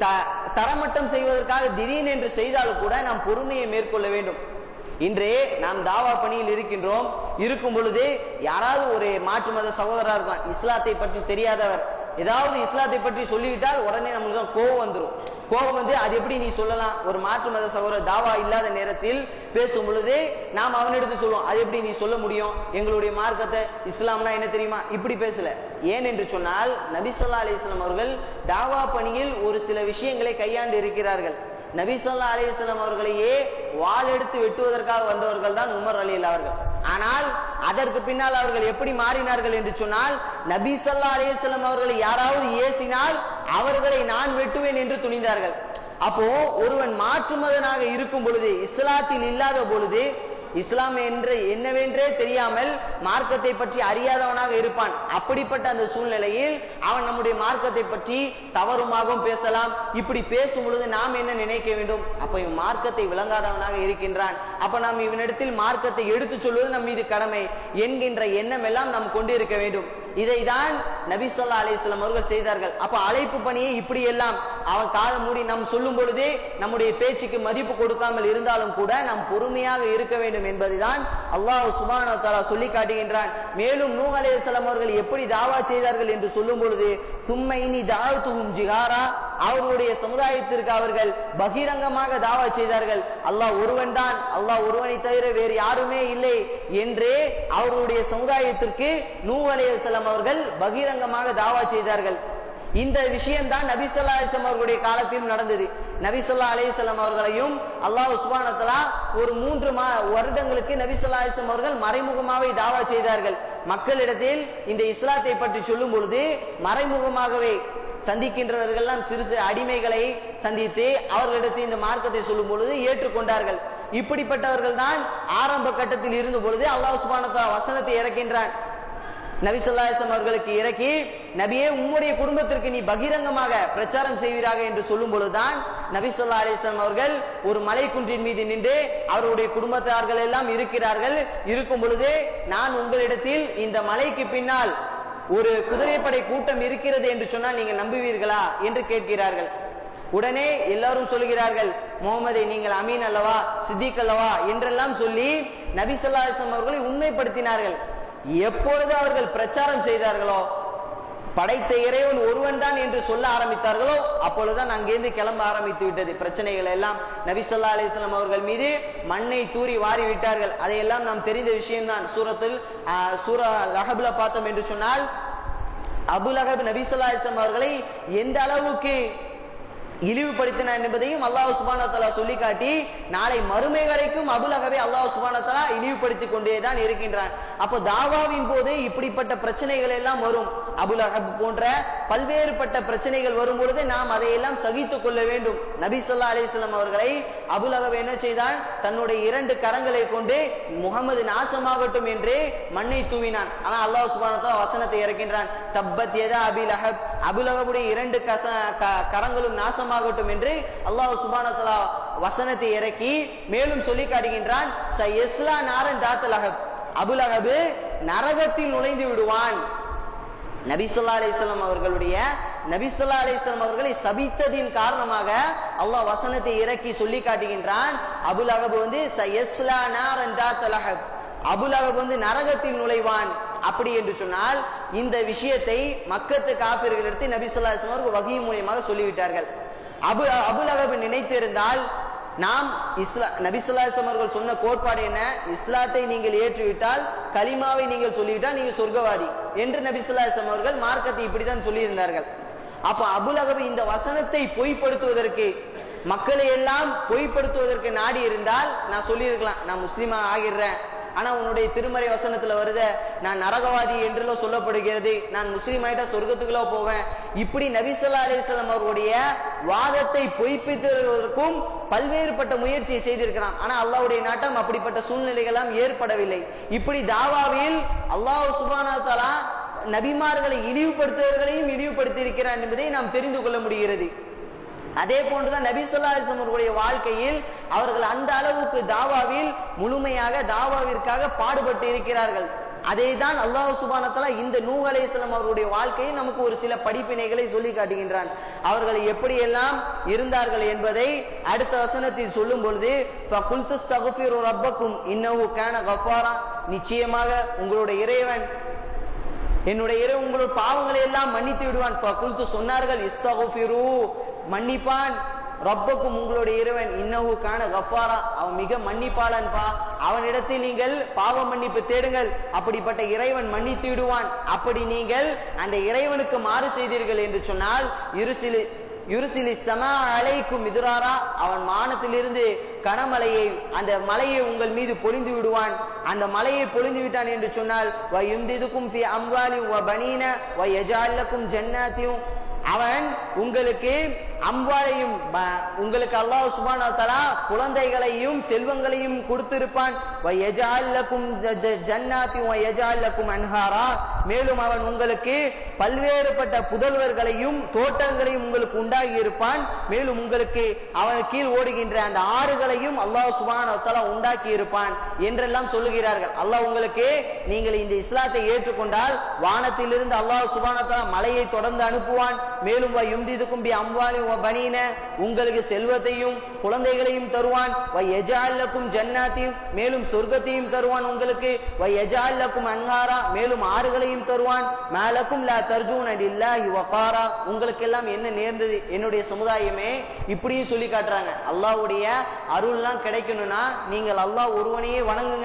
தரமட்டம் செய்வதற்காக திடீர்னு என்று செய்தாலும் கூட நாம் பொறுமையை மேற்கொள்ள வேண்டும் இன்றே நாம் தாவா பணியில் இருக்கின்றோம் இருக்கும் பொழுது யாராவது ஒரு மாற்று மத சகோதரா இருக்கலாம் இஸ்லாத்தை பற்றி தெரியாதவர் ஏதாவது இஸ்லாத்தை பற்றி சொல்லிவிட்டால் உடனே நம்மளுக்கு கோபம் வந்துடும் கோபம் வந்து அது எப்படி நீ சொல்லலாம் ஒரு மாற்று மத சகோதரர் தாவா இல்லாத நேரத்தில் பேசும் பொழுது நாம் அவனிடத்து சொல்லுவோம் அது எப்படி நீ சொல்ல முடியும் எங்களுடைய மார்க்கத்தை இஸ்லாம்னா என்ன தெரியுமா இப்படி பேசல ஏன் என்று சொன்னால் நபிசல்லா அலிஸ்லாம் அவர்கள் தாவா பணியில் ஒரு சில விஷயங்களை கையாண்டு இருக்கிறார்கள் நபி சொல்லா அலிஸ்லாம் அவர்களையே வாள் எடுத்து வெட்டுவதற்காக வந்தவர்கள் தான் உமர் அலி அவர்கள் ஆனால் அதற்கு பின்னால் அவர்கள் எப்படி மாறினார்கள் என்று சொன்னால் நபி சொல்லா அலிஸ்லாம் அவர்களை யாராவது ஏசினால் அவர்களை நான் வெட்டுவேன் என்று துணிந்தார்கள் அப்போ ஒருவன் மாற்று மதனாக இருக்கும் பொழுது இஸ்லாத்தில் இல்லாத பொழுது இஸ்லாம் என்று என்னவென்றே தெரியாமல் மார்க்கத்தை பற்றி அறியாதவனாக இருப்பான் அப்படிப்பட்ட அந்த சூழ்நிலையில் அவன் நம்முடைய மார்க்கத்தை பற்றி தவறுமாகவும் பேசலாம் இப்படி பேசும் பொழுது நாம் என்ன நினைக்க வேண்டும் அப்ப இவன் மார்க்கத்தை விளங்காதவனாக இருக்கின்றான் அப்ப நாம் இவனிடத்தில் மார்க்கத்தை எடுத்துச் சொல்வது நம் மீது கடமை என்கின்ற எண்ணம் எல்லாம் நாம் கொண்டிருக்க வேண்டும் இதைதான் நபி சொல்லா அலிஸ்லாம் அவர்கள் செய்தார்கள் அப்ப அழைப்பு பணியை இப்படி எல்லாம் அவன் காதை மூடி நாம் சொல்லும் பொழுதே நம்முடைய பேச்சுக்கு மதிப்பு கொடுக்காமல் இருந்தாலும் கூட நாம் பொறுமையாக இருக்க வேண்டும் என்பதுதான் அல்லாஹ் சுபான தாலா சொல்லி காட்டுகின்றான் மேலும் நூ அலையம் அவர்கள் எப்படி தாவா செய்தார்கள் என்று சொல்லும் பொழுது சும்மைனி தாழ்த்துகும் ஜிகாரா அவர்களுடைய சமுதாயத்திற்கு அவர்கள் பகிரங்கமாக தாவா செய்தார்கள் அல்லாஹ் ஒருவன் தான் அல்லாஹ் ஒருவனை தவிர வேறு யாருமே இல்லை என்றே அவர்களுடைய சமுதாயத்திற்கு நூ அலையம் அவர்கள் பகிரங்கமாக தாவா செய்தார்கள் இந்த விஷயம்தான் நபி சொல்லா அவர்களுடைய காலத்திலும் நடந்தது நபிசல்லா அலிசல்லாம் அவர்களையும் அல்லாஹ் சுபானத்தலா ஒரு மூன்று மா வருடங்களுக்கு நபிசல்லா அலிஸ்லாம் அவர்கள் மறைமுகமாகவே தாவா செய்தார்கள் மக்களிடத்தில் இந்த இஸ்லாத்தை பற்றி சொல்லும் பொழுது மறைமுகமாகவே சந்திக்கின்றவர்கள்லாம் சிறு சிறு அடிமைகளை சந்தித்து அவர்களிடத்தில் இந்த மார்க்கத்தை சொல்லும் பொழுது ஏற்றுக்கொண்டார்கள் இப்படிப்பட்டவர்கள் தான் ஆரம்ப கட்டத்தில் இருந்த பொழுது அல்லாஹ் சுபானத்தா வசனத்தை இறக்கின்றான் நபி சொல்லாசம் அவர்களுக்கு இறக்கி நபியே உம்முடைய குடும்பத்திற்கு நீ பகிரங்கமாக பிரச்சாரம் செய்வீராக என்று சொல்லும் பொழுதுதான் நபி சொல்லா அலிஸ்லாம் அவர்கள் ஒரு மலை குன்றின் மீது நின்று அவருடைய குடும்பத்தார்கள் எல்லாம் இருக்கிறார்கள் இருக்கும் பொழுது நான் உங்களிடத்தில் இந்த மலைக்கு பின்னால் ஒரு குதிரைப்படை கூட்டம் இருக்கிறது என்று சொன்னால் நீங்க நம்புவீர்களா என்று கேட்கிறார்கள் உடனே எல்லாரும் சொல்கிறார்கள் முகமதை நீங்கள் அமீன் அல்லவா சித்திக் அல்லவா என்றெல்லாம் சொல்லி நபி சொல்லாசம் அவர்களை உண்மைப்படுத்தினார்கள் எப்பொழுது அவர்கள் பிரச்சாரம் செய்தார்களோ படைத்த இறைவன் ஒருவன் தான் என்று சொல்ல ஆரம்பித்தார்களோ அப்பொழுதுதான் அங்கிருந்து கிளம்ப ஆரம்பித்து விட்டது பிரச்சனைகள் எல்லாம் நபி சொல்லா அலிஸ்லாம் அவர்கள் மீது மண்ணை தூரி வாரி விட்டார்கள் அதையெல்லாம் நாம் தெரிந்த விஷயம்தான் சூரத்தில் சூரா லஹப்ல பார்த்தோம் என்று சொன்னால் அபுலஹப் நபி சொல்லா அலிஸ்லாம் அவர்களை எந்த அளவுக்கு இழிவுபடுத்தினார் என்பதையும் அல்லாஹ் சுபானா தலா சொல்லி காட்டி நாளை மறுமை வரைக்கும் அபுலகவே அல்லாஹ் சுபானா தலா இழிவுபடுத்திக் கொண்டேதான் இருக்கின்றான் அப்போ தாவாவின் போது இப்படிப்பட்ட பிரச்சனைகள் எல்லாம் வரும் அபுலகப் போன்ற பல்வேறுபட்ட பிரச்சனைகள் வரும் பொழுது நாம் அதையெல்லாம் சகித்துக் கொள்ள வேண்டும் நபி சொல்லா அலிஸ்லாம் அவர்களை அபுலகப் என்ன செய்தான் தன்னுடைய இரண்டு கரங்களை கொண்டு முகமது நாசமாகட்டும் என்று மண்ணை தூவினான் ஆனா அல்லாஹ் சுபானா தலா வசனத்தை இறக்கின்றான் தப்பத் எதா அபிலஹப் அபுலகபுடைய இரண்டு கச கரங்களும் நாசம் நாசமாகட்டும் என்று அல்லாஹ் சுபானத்தலா வசனத்தை இறக்கி மேலும் சொல்லி காட்டுகின்றான் நாரன் தாத்தலகப் அபுலகபு நரகத்தில் நுழைந்து விடுவான் நபிசுல்லா அலிஸ்லாம் அவர்களுடைய நபிசுல்லா அலிஸ்லாம் அவர்களை சபித்ததின் காரணமாக அல்லாஹ் வசனத்தை இறக்கி சொல்லி காட்டுகின்றான் அபுல் அகபு வந்து அபுல் அகப் வந்து நரகத்தில் நுழைவான் அப்படி என்று சொன்னால் இந்த விஷயத்தை மக்கத்து காப்பீர்களிடத்தில் நபி சொல்லா அவர்கள் வகை மூலியமாக சொல்லிவிட்டார்கள் அபு அபுல் அகபு நினைத்திருந்தால் நாம் இஸ்லா நபி சொல்லாசம் அவர்கள் சொன்ன கோட்பாடு என்ன இஸ்லாத்தை நீங்கள் ஏற்றுவிட்டால் கலிமாவை நீங்கள் சொல்லிவிட்டால் நீங்கள் சொர்க்கவாதி என்று நபி சொல்லாசம் அவர்கள் மார்க்கத்தை இப்படித்தான் சொல்லியிருந்தார்கள் அப்ப அபுல் அகபு இந்த வசனத்தை பொய்ப்படுத்துவதற்கு மக்களை எல்லாம் பொய்ப்படுத்துவதற்கு நாடி இருந்தால் நான் சொல்லியிருக்கலாம் நான் முஸ்லீமா ஆகிடுறேன் ஆனா உன்னுடைய திருமறை வசனத்துல வருத நான் நரகவாதி என்றெல்லாம் சொல்லப்படுகிறது நான் முஸ்லீம் ஆயிட்டா சொர்க்கத்துக்குள்ள போவேன் இப்படி நபிசல்லா அலிஸ்லாம் அவர்களுடைய வாதத்தை பொய்ப்பித்ததற்கும் பல்வேறுபட்ட முயற்சியை செய்திருக்கிறான் ஆனா அல்லாவுடைய நாட்டம் அப்படிப்பட்ட சூழ்நிலைகள்லாம் ஏற்படவில்லை இப்படி தாவாவில் அல்லாஹ் சுபானா தாலா நபிமார்களை இழிவுபடுத்துவர்களையும் இழிவுபடுத்தி இருக்கிறான் என்பதை நாம் தெரிந்து கொள்ள முடிகிறது அதே போன்றுதான் நபி சொல்லாசம் அவர்களுடைய வாழ்க்கையில் அவர்கள் அந்த அளவுக்கு தாவாவில் முழுமையாக தாவாவிற்காக பாடுபட்டு இருக்கிறார்கள் அதை தான் அல்லாஹ் சுபானத்தலா இந்த நூ அலையம் அவருடைய வாழ்க்கையில் நமக்கு ஒரு சில படிப்பினைகளை சொல்லி காட்டுகின்றான் அவர்கள் எப்படியெல்லாம் இருந்தார்கள் என்பதை அடுத்த வசனத்தில் சொல்லும் பொழுது ரப்பக்கும் இன்னவு கேன கஃபாரா நிச்சயமாக உங்களுடைய இறைவன் என்னுடைய இறை உங்களுடைய பாவங்களை எல்லாம் மன்னித்து விடுவான் ஃபகுல்து சொன்னார்கள் இஸ்தகுஃபிரு மன்னிப்பான் ரப்பக்கும் உங்களுடைய இறைவன் இன்னஹு கான கஃபாரா அவன் மிக மன்னிப்பாளன்பா அவனிடத்தில் நீங்கள் பாவ மன்னிப்பு தேடுங்கள் அப்படிப்பட்ட இறைவன் மன்னித்து விடுவான் அப்படி நீங்கள் அந்த இறைவனுக்கு மாறு செய்தீர்கள் என்று சொன்னால் இருசிலு யுருசிலி சமா அலைக்கும் எதிராரா அவன் மானத்திலிருந்து கனமலையை அந்த மலையை உங்கள் மீது பொழிந்து விடுவான் அந்த மலையை பொழிந்து விட்டான் என்று சொன்னால் வயுந்திதுக்கும் ஃபி அம்வாலி வ பனீன வ யஜாலக்கும் ஜன்னாத்தியும் அவன் உங்களுக்கு அம்பாளையும் ப- உங்களுக்கு அல்லாஹ் சுபானா தலா குழந்தைகளையும் செல்வங்களையும் கொடுத்திருப்பான் வ யஜால் லக்கும் ஜ- ஜ- ஜன்னாத்தி வ யஜால் லக்கும் அன்ஹாரா மேலும் அவன் உங்களுக்கு பல்வேறுபட்ட புதல்வர்களையும் தோட்டங்களையும் உங்களுக்கு உண்டாகி இருப்பான் மேலும் உங்களுக்கு அவன் கீழ் ஓடுகின்ற அந்த ஆறுகளையும் அல்லாஹ் சுபான தலா உண்டாக்கி இருப்பான் என்றெல்லாம் சொல்லுகிறார்கள் அல்லாஹ் உங்களுக்கு நீங்கள் இந்த இஸ்லாத்தை ஏற்றுக்கொண்டால் வானத்திலிருந்து அல்லாஹ் சுபான தலா மலையை தொடர்ந்து அனுப்புவான் மேலும் வ யும்திதுக்கும் பி அம்வாலி வ பனீன உங்களுக்கு செல்வத்தையும் குழந்தைகளையும் தருவான் வ யஜால்லக்கும் ஜன்னாத்தையும் மேலும் சொர்க்கத்தையும் தருவான் உங்களுக்கு வ யஜால்லக்கும் அன்ஹாரா மேலும் ஆறுகளையும் தருவான் மேலக்கும் லா தர்ஜூன லில்லாஹி வகாரா உங்களுக்கு எல்லாம் என்ன நேர்ந்தது என்னுடைய சமுதாயமே இப்படியும் சொல்லி காட்டுறாங்க அல்லாஹ்வுடைய அருள்லாம் கிடைக்கணும்னா நீங்கள் அல்லாஹ் ஒருவனையே வணங்குங்க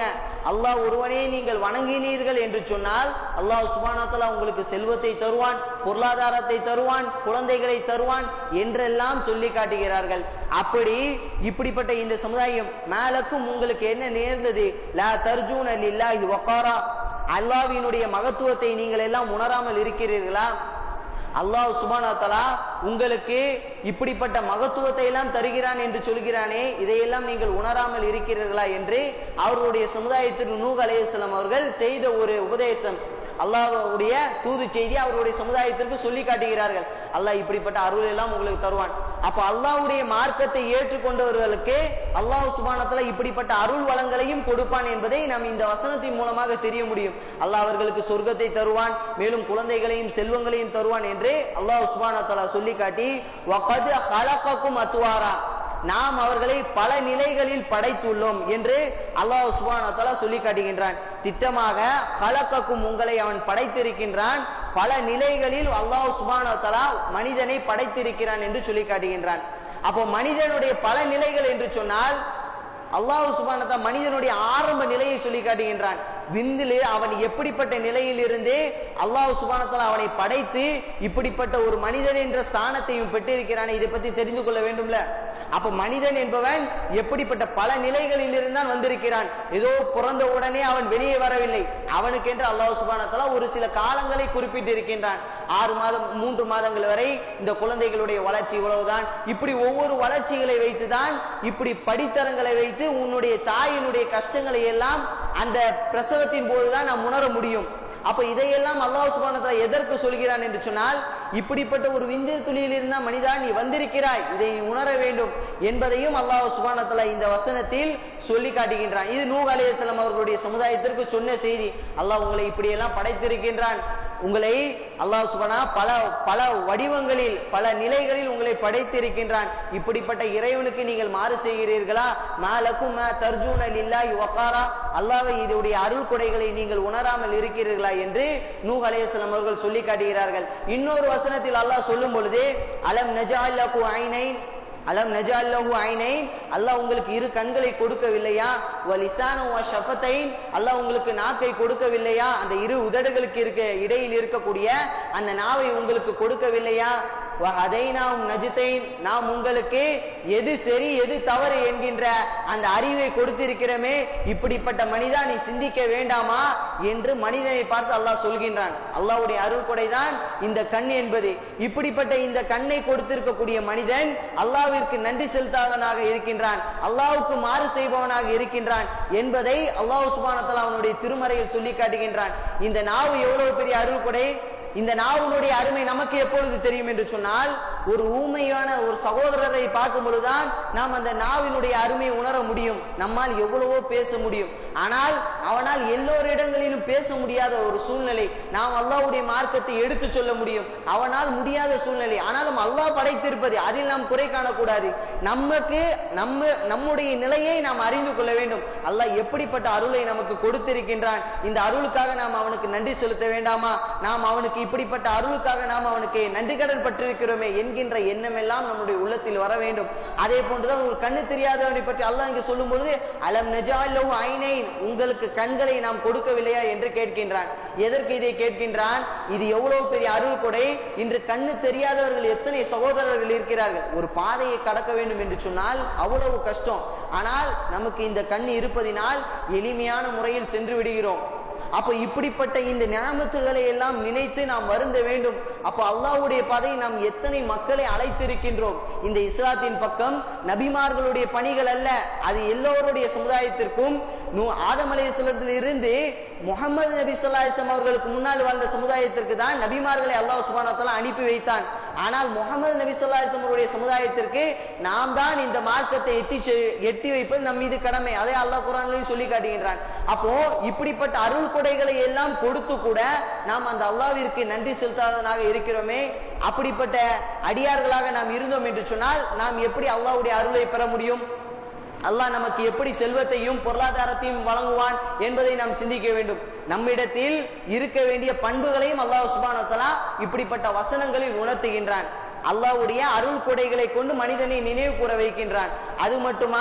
அல்லாஹ் ஒருவனே நீங்கள் வணங்கினீர்கள் என்று சொன்னால் அல்லாஹ் சுபானத்தலா உங்களுக்கு செல்வத்தை தருவான் பொருளாதாரத்தை தருவான் குழந்தைகளை தருவான் என்றெல்லாம் சொல்லி காட்டுகிறார்கள் அப்படி இப்படிப்பட்ட இந்த சமுதாயம் மேலக்கும் உங்களுக்கு என்ன நேர்ந்தது லா தர்ஜூன் அல்லாஹி வக்காரா அல்லாவினுடைய மகத்துவத்தை நீங்கள் எல்லாம் உணராமல் இருக்கிறீர்களா அல்லாஹ் சுபானத்தலா உங்களுக்கு இப்படிப்பட்ட மகத்துவத்தை எல்லாம் தருகிறான் என்று சொல்கிறானே இதையெல்லாம் நீங்கள் உணராமல் இருக்கிறீர்களா என்று அவர்களுடைய சமுதாயத்திற்கு நூக் அலையுஸ்லாம் அவர்கள் செய்த ஒரு உபதேசம் அல்லாஹ்வுடைய தூது செய்தி அவருடைய சமுதாயத்திற்கு சொல்லி காட்டுகிறார்கள் அல்லாஹ் இப்படிப்பட்ட அருள் எல்லாம் உங்களுக்கு தருவான் அப்ப அல்லாஹ்வுடைய மார்க்கத்தை ஏற்றுக்கொண்டவர்களுக்கு அல்லாஹ் சுபானத்துல இப்படிப்பட்ட அருள் வளங்களையும் கொடுப்பான் என்பதை நாம் இந்த வசனத்தின் மூலமாக தெரிய முடியும் அல்லாஹ் அவர்களுக்கு சொர்க்கத்தை தருவான் மேலும் குழந்தைகளையும் செல்வங்களையும் தருவான் என்று அல்லாஹ் சுபானத்தலா சொல்லி காட்டி வகது ஹலகக்கும் அத்துவாரா நாம் அவர்களை பல நிலைகளில் படைத்துள்ளோம் என்று அல்லாஹ் சுபானத்தலா சொல்லி காட்டுகின்றான் திட்டமாக ஹலக்கக்கும் உங்களை அவன் படைத்திருக்கின்றான் பல நிலைகளில் அல்லாஹ் சுபானத்தலா மனிதனை படைத்திருக்கிறான் என்று சொல்லி காட்டுகின்றான் அப்போ மனிதனுடைய பல நிலைகள் என்று சொன்னால் அல்லாஹ் சுபானத்தா மனிதனுடைய ஆரம்ப நிலையை சொல்லி காட்டுகின்றான் விந்திலே அவன் எப்படிப்பட்ட நிலையில் இருந்து அல்லாஹ் சுபானத்தால் அவனை படைத்து இப்படிப்பட்ட ஒரு மனிதன் என்ற ஸ்தானத்தையும் பெற்றிருக்கிறான் இதை பத்தி தெரிந்து கொள்ள வேண்டும்ல அப்ப மனிதன் என்பவன் எப்படிப்பட்ட பல நிலைகளில் இருந்தான் வந்திருக்கிறான் ஏதோ பிறந்த உடனே அவன் வெளியே வரவில்லை அவனுக்கென்று அல்லாஹ் சுபானத்தால ஒரு சில காலங்களை குறிப்பிட்டு இருக்கின்றான் ஆறு மாதம் மூன்று மாதங்கள் வரை இந்த குழந்தைகளுடைய வளர்ச்சி இவ்வளவுதான் இப்படி ஒவ்வொரு வளர்ச்சிகளை வைத்துதான் இப்படி படித்தரங்களை வைத்து உன்னுடைய தாயினுடைய கஷ்டங்களை எல்லாம் அந்த பிரசவத்தின் போதுதான் நாம் உணர முடியும் அப்ப இதையெல்லாம் அல்லாஹ் சுபானத்தா எதற்கு சொல்கிறான் என்று சொன்னால் இப்படிப்பட்ட ஒரு விந்தில் துளியில் இருந்தா மனிதா நீ வந்திருக்கிறாய் இதை நீ உணர வேண்டும் என்பதையும் அல்லாஹ் சுபானத்தலா இந்த வசனத்தில் சொல்லி காட்டுகின்றான் இது நூஹ் அலையம் அவர்களுடைய சமுதாயத்திற்கு சொன்ன செய்தி அல்லாஹ் உங்களை இப்படியெல்லாம் படைத்திருக்கின்றான் உங்களை அல்லாஹ் சுபனா பல பல வடிவங்களில் பல நிலைகளில் உங்களை படைத்திருக்கின்றான் இப்படிப்பட்ட இறைவனுக்கு நீங்கள் மாறு செய்கிறீர்களா மாலக்கும் தர்ஜூன லில்லாஹி வக்காரா அல்லாஹ்வை இதனுடைய அருள் கொடைகளை நீங்கள் உணராமல் இருக்கிறீர்களா என்று நூஹ் அலைஹிஸ்ஸலாம் அவர்கள் சொல்லி காட்டுகிறார்கள் இன்னொரு வசனத்தில் அல்லாஹ் சொல்லும் பொழுது அலம் நஜால்லகு ஐனைன் அலம் நஜால்லஹு ஐனைன் அல்லாஹ் உங்களுக்கு இரு கண்களை கொடுக்கவில்லையா வலிசான ஷஃபத்தைன் அல்லாஹ் உங்களுக்கு நாக்கை கொடுக்கவில்லையா அந்த இரு உதடுகளுக்கு இருக்க இடையில் இருக்கக்கூடிய அந்த நாவை உங்களுக்கு கொடுக்கவில்லையா வஹதைனாவும் நஜித்தைன் நாம் உங்களுக்கு எது சரி எது தவறு என்கின்ற அந்த அறிவை கொடுத்திருக்கிறோமே இப்படிப்பட்ட மனிதா நீ சிந்திக்க வேண்டாமா என்று மனிதனை பார்த்து அல்லாஹ் சொல்கின்றான் அல்லாஹ்வுடைய அருள் கொடைதான் இந்த கண் என்பது இப்படிப்பட்ட இந்த கண்ணை கொடுத்திருக்கக்கூடிய மனிதன் அல்லாஹ்விற்கு நன்றி செலுத்தாதவனாக இருக்கின்றான் அல்லாஹ்வுக்கு மாறு செய்பவனாக இருக்கின்றான் என்பதை அல்லாஹ் சுபானத்தலா அவனுடைய திருமறையில் சொல்லி காட்டுகின்றான் இந்த நாவு எவ்வளவு பெரிய அருள் கொடை இந்த நாவினுடைய அருமை நமக்கு எப்பொழுது தெரியும் என்று சொன்னால் ஒரு ஊமையான ஒரு சகோதரரை பார்க்கும் பொழுதுதான் நாம் அந்த நாவினுடைய அருமையை உணர முடியும் நம்மால் எவ்வளவோ பேச முடியும் ஆனால் அவனால் எல்லோரிடங்களிலும் பேச முடியாத ஒரு சூழ்நிலை நாம் அல்லாஹ்வுடைய மார்க்கத்தை எடுத்து சொல்ல முடியும் அவனால் முடியாத சூழ்நிலை ஆனாலும் அல்லாஹ் படைத்திருப்பது அதில் நாம் குறை காணக்கூடாது நமக்கு நம்ம நம்முடைய நிலையை நாம் அறிந்து கொள்ள வேண்டும் அல்லாஹ் எப்படிப்பட்ட அருளை நமக்கு கொடுத்திருக்கின்றான் இந்த அருளுக்காக நாம் அவனுக்கு நன்றி செலுத்த வேண்டாமா நாம் அவனுக்கு இப்படிப்பட்ட அருளுக்காக நாம் அவனுக்கு நன்றி கடன் பட்டிருக்கிறோமே என்கின்ற எண்ணம் எல்லாம் நம்முடைய உள்ளத்தில் வர வேண்டும் அதே போன்றுதான் ஒரு கண்ணு தெரியாதவனை பற்றி அல்லாஹ் இங்கு சொல்லும் பொழுது அலம் நெஜாலோ ஐனை உங்களுக்கு கண்களை நாம் கொடுக்கவில்லையா என்று கேட்கின்றான் எதற்கு இதை கேட்கின்றான் இது எவ்வளவு பெரிய அருள் கொடை இன்று கண்ணு தெரியாதவர்கள் எத்தனை சகோதரர்கள் இருக்கிறார்கள் ஒரு பாதையை கடக்க வேண்டும் என்று சொன்னால் அவ்வளவு கஷ்டம் ஆனால் நமக்கு இந்த கண் இருப்பதினால் எளிமையான முறையில் சென்று விடுகிறோம் அப்ப இப்படிப்பட்ட இந்த ஞாபகத்துகளை எல்லாம் நினைத்து நாம் வருந்த வேண்டும் அப்ப அல்லாஹ்வுடைய பாதை நாம் எத்தனை மக்களை அழைத்திருக்கின்றோம் இந்த இஸ்லாத்தின் பக்கம் நபிமார்களுடைய பணிகள் அல்ல அது எல்லோருடைய சமுதாயத்திற்கும் நூ ஆதம் அலைஹிஸ்ஸலாத்தில் இருந்து முகமது நபி சொல்லாஹம் அவர்களுக்கு முன்னால் வாழ்ந்த சமுதாயத்திற்கு தான் நபிமார்களை அல்லாஹ் சுபானத்தலா அனுப்பி வைத்தான் ஆனால் முகமது நபி சொல்லாஹம் அவருடைய சமுதாயத்திற்கு நாம் தான் இந்த மார்க்கத்தை எட்டி செ- எட்டி வைப்பது நம் மீது கடமை அதை அல்லாஹ் குரான்லையும் சொல்லி காட்டுகின்றான் அப்போ இப்படிப்பட்ட அருள் கொடைகளை எல்லாம் கொடுத்து கூட நாம் அந்த அல்லாவிற்கு நன்றி செலுத்தாதவனாக இருக்கிறோமே அப்படிப்பட்ட அடியார்களாக நாம் இருந்தோம் என்று சொன்னால் நாம் எப்படி அல்லாஹ்வுடைய அருளை பெற முடியும் அல்லாஹ் நமக்கு எப்படி செல்வத்தையும் பொருளாதாரத்தையும் வழங்குவான் என்பதை நாம் சிந்திக்க வேண்டும் நம்மிடத்தில் இருக்க வேண்டிய பண்புகளையும் அல்லாஹ் சுப்ஹானஹு வ தஆலா இப்படிப்பட்ட வசனங்களில் உணர்த்துகின்றான் அல்லாஹ்வுடைய அருள் கொடைகளை கொண்டு மனிதனை நினைவு கூற வைக்கின்றான் அது மட்டுமா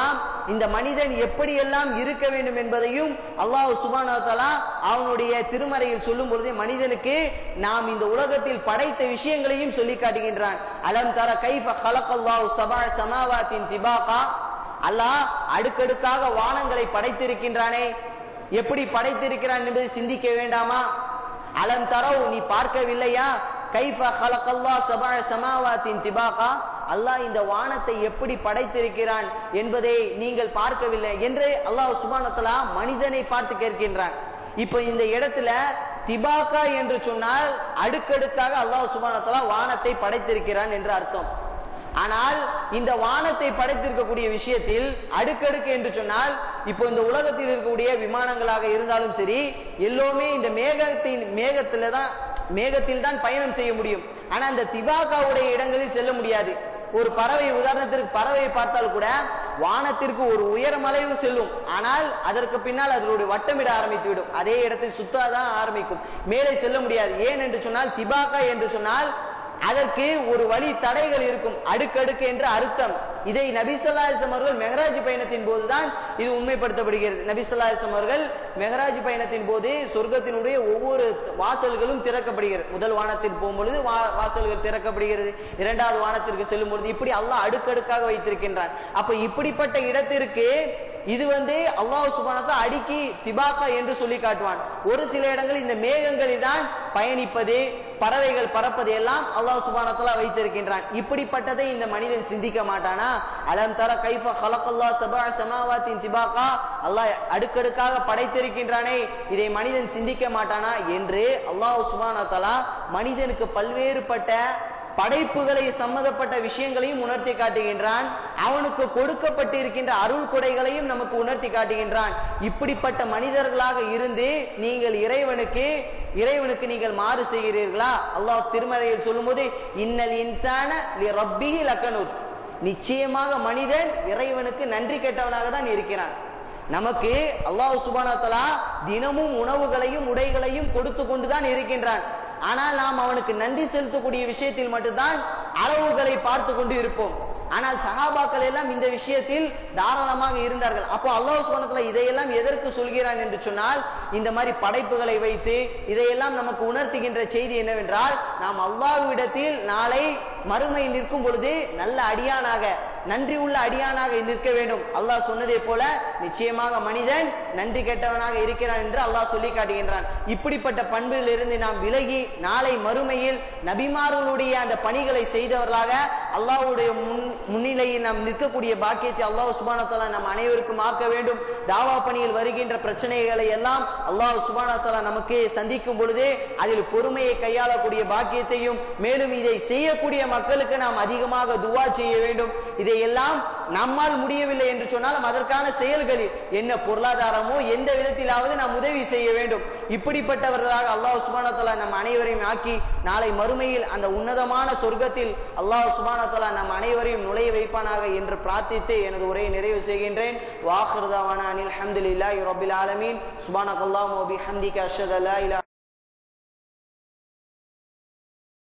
இந்த மனிதன் எப்படியெல்லாம் இருக்க வேண்டும் என்பதையும் அல்லாஹ் சுபானா தலா அவனுடைய திருமறையில் சொல்லும் பொழுதே மனிதனுக்கு நாம் இந்த உலகத்தில் படைத்த விஷயங்களையும் சொல்லி காட்டுகின்றான் அலம் தர கைஃப ஹலகல்லாஹு சபா சமாவாத்தின் திபாகா அல்லாஹ் அடுக்கடுக்காக வானங்களை படைத்திருக்கின்றானே எப்படி படைத்திருக்கிறான் என்பதை சிந்திக்க வேண்டாமா அலம் தரவு நீ பார்க்கவில்லையா கைஃப ஹலகல்லா சபா சமாவாத்தின் திபாகா அல்லாஹ் இந்த வானத்தை எப்படி படைத்திருக்கிறான் என்பதை நீங்கள் பார்க்கவில்லை என்று அல்லாஹ் சுபானத்தலா மனிதனை பார்த்து கேட்கின்றான் இப்ப இந்த இடத்துல திபாகா என்று சொன்னால் அடுக்கடுக்காக அல்லாஹ் சுபானத்தலா வானத்தை படைத்திருக்கிறான் என்று அர்த்தம் ஆனால் இந்த வானத்தை படைத்திருக்கக்கூடிய விஷயத்தில் அடுக்கடுக்கு என்று சொன்னால் இப்போ இந்த உலகத்தில் இருக்கக்கூடிய விமானங்களாக இருந்தாலும் சரி எல்லோருமே இந்த மேகத்தின் மேகத்துல தான் மேகத்தில் தான் பயணம் செய்ய முடியும் ஆனா அந்த திபாகாவுடைய இடங்களில் செல்ல முடியாது ஒரு பறவை உதாரணத்திற்கு பறவையை பார்த்தால் கூட வானத்திற்கு ஒரு உயரமளவு செல்லும் ஆனால் அதற்கு பின்னால் அதனுடைய வட்டமிட ஆரம்பித்து விடும் அதே இடத்தில் சுத்தாதான் ஆரம்பிக்கும் மேலே செல்ல முடியாது ஏன் என்று சொன்னால் திபாகா என்று சொன்னால் அதற்கு ஒரு வழி தடைகள் இருக்கும் அடுக்கடுக்கு என்ற அர்த்தம் இதை நபிசல்லாசம் அவர்கள் மெகராஜ் பயணத்தின் போதுதான் இது உண்மைப்படுத்தப்படுகிறது நபிசல்லாசம் அவர்கள் மெகராஜ் பயணத்தின் போது சொர்க்கத்தினுடைய ஒவ்வொரு வாசல்களும் திறக்கப்படுகிறது முதல் வானத்தில் போகும்பொழுது வாசல்கள் திறக்கப்படுகிறது இரண்டாவது வானத்திற்கு செல்லும் பொழுது இப்படி அல்லாஹ் அடுக்கடுக்காக வைத்திருக்கின்றான் அப்ப இப்படிப்பட்ட இடத்திற்கு இது வந்து அல்லாஹ் சுபானத்தை அடுக்கி திபாக்கா என்று சொல்லி காட்டுவான் ஒரு சில இடங்களில் இந்த மேகங்களில் தான் பயணிப்பது பறவைகள் பறப்பது எல்லாம் அல்லாஹ் சுபானத்தலா வைத்திருக்கின்றான் இப்படிப்பட்டதை இந்த மனிதன் சிந்திக்க மாட்டானா அலம் தர கைஃப ஹலகல்லா சபா சமாவாத்தின் திபாக்கா அல்லாஹ் அடுக்கடுக்காக படைத்திருக்கின்றானே இதை மனிதன் சிந்திக்க மாட்டானா என்று அல்லாஹ் சுபானத்தலா மனிதனுக்கு பல்வேறுபட்ட படைப்புகளை சம்பந்தப்பட்ட விஷயங்களையும் உணர்த்தி காட்டுகின்றான் அவனுக்கு கொடுக்கப்பட்டிருக்கின்ற அருள் கொடைகளையும் நமக்கு உணர்த்தி காட்டுகின்றான் இப்படிப்பட்ட மனிதர்களாக இருந்து நீங்கள் இறைவனுக்கு இறைவனுக்கு நீங்கள் மாறு செய்கிறீர்களா அல்லாஹ் திருமறையில் சொல்லும்போது இன்னல் இன்சான ரப்பிஹி லக்கனூர் நிச்சயமாக மனிதன் இறைவனுக்கு நன்றி கெட்டவனாக தான் இருக்கிறான் நமக்கு அல்லாஹ் சுபானத்தலா தினமும் உணவுகளையும் உடைகளையும் கொடுத்து கொண்டுதான் இருக்கின்றான் ஆனால் நாம் அவனுக்கு நன்றி செலுத்தக்கூடிய விஷயத்தில் மட்டும்தான் அளவுகளை பார்த்து கொண்டு இருப்போம் ஆனால் சகாபாக்கள் எல்லாம் இந்த விஷயத்தில் தாராளமாக இருந்தார்கள் அப்போ அல்லாஹ் சுபனத்துல இதையெல்லாம் எதற்கு சொல்கிறான் என்று சொன்னால் இந்த மாதிரி படைப்புகளை வைத்து இதையெல்லாம் நமக்கு உணர்த்துகின்ற செய்தி என்னவென்றால் நாம் அல்லாஹ்விடத்தில் நாளை மறுமை நிற்கும் பொழுது நல்ல அடியானாக நன்றி உள்ள அடியானாக நிற்க வேண்டும் அல்லாஹ் சொன்னதை போல நிச்சயமாக மனிதன் நன்றி கெட்டவனாக இருக்கிறான் என்று அல்லாஹ் சொல்லி காட்டுகின்றான் இப்படிப்பட்ட பண்பில் இருந்து நாம் விலகி நாளை மறுமையில் நபிமார்களுடைய அந்த பணிகளை செய்தவர்களாக அல்லாஹ்வுடைய முன் முன்னிலையில் நாம் நிற்கக்கூடிய பாக்கியத்தை அல்லாஹ் சுபானத்தலா நம் அனைவருக்கும் ஆக்க வேண்டும் தாவா பணியில் வருகின்ற பிரச்சனைகளை எல்லாம் அல்லாஹ் சுபானத்தலா நமக்கு சந்திக்கும் பொழுது அதில் பொறுமையை கையாளக்கூடிய பாக்கியத்தையும் மேலும் இதை செய்யக்கூடிய மக்களுக்கு நாம் அதிகமாக துவா செய்ய வேண்டும் இதையெல்லாம் நம்மால் முடியவில்லை என்று சொன்னாலும் அதற்கான செயல்களில் என்ன பொருளாதாரமோ எந்த விதத்திலாவது நாம் உதவி செய்ய வேண்டும் இப்படிப்பட்டவர்களாக அல்லாஹ் சுபானத்தலா நம் அனைவரையும் ஆக்கி நாளை மறுமையில் அந்த உன்னதமான சொர்க்கத்தில் அல்லாஹ் சுபானத்தலா நம் அனைவரையும் நுழைய வைப்பானாக என்று பிரார்த்தித்து எனது உரையை நிறைவு செய்கின்றேன் வாஹிருதாவான அனில் அஹமதுல்லாஹி ரபில் ஆலமீன் சுபானக் அல்லாஹ் ஹம்திக அஷத் அல்லா இலா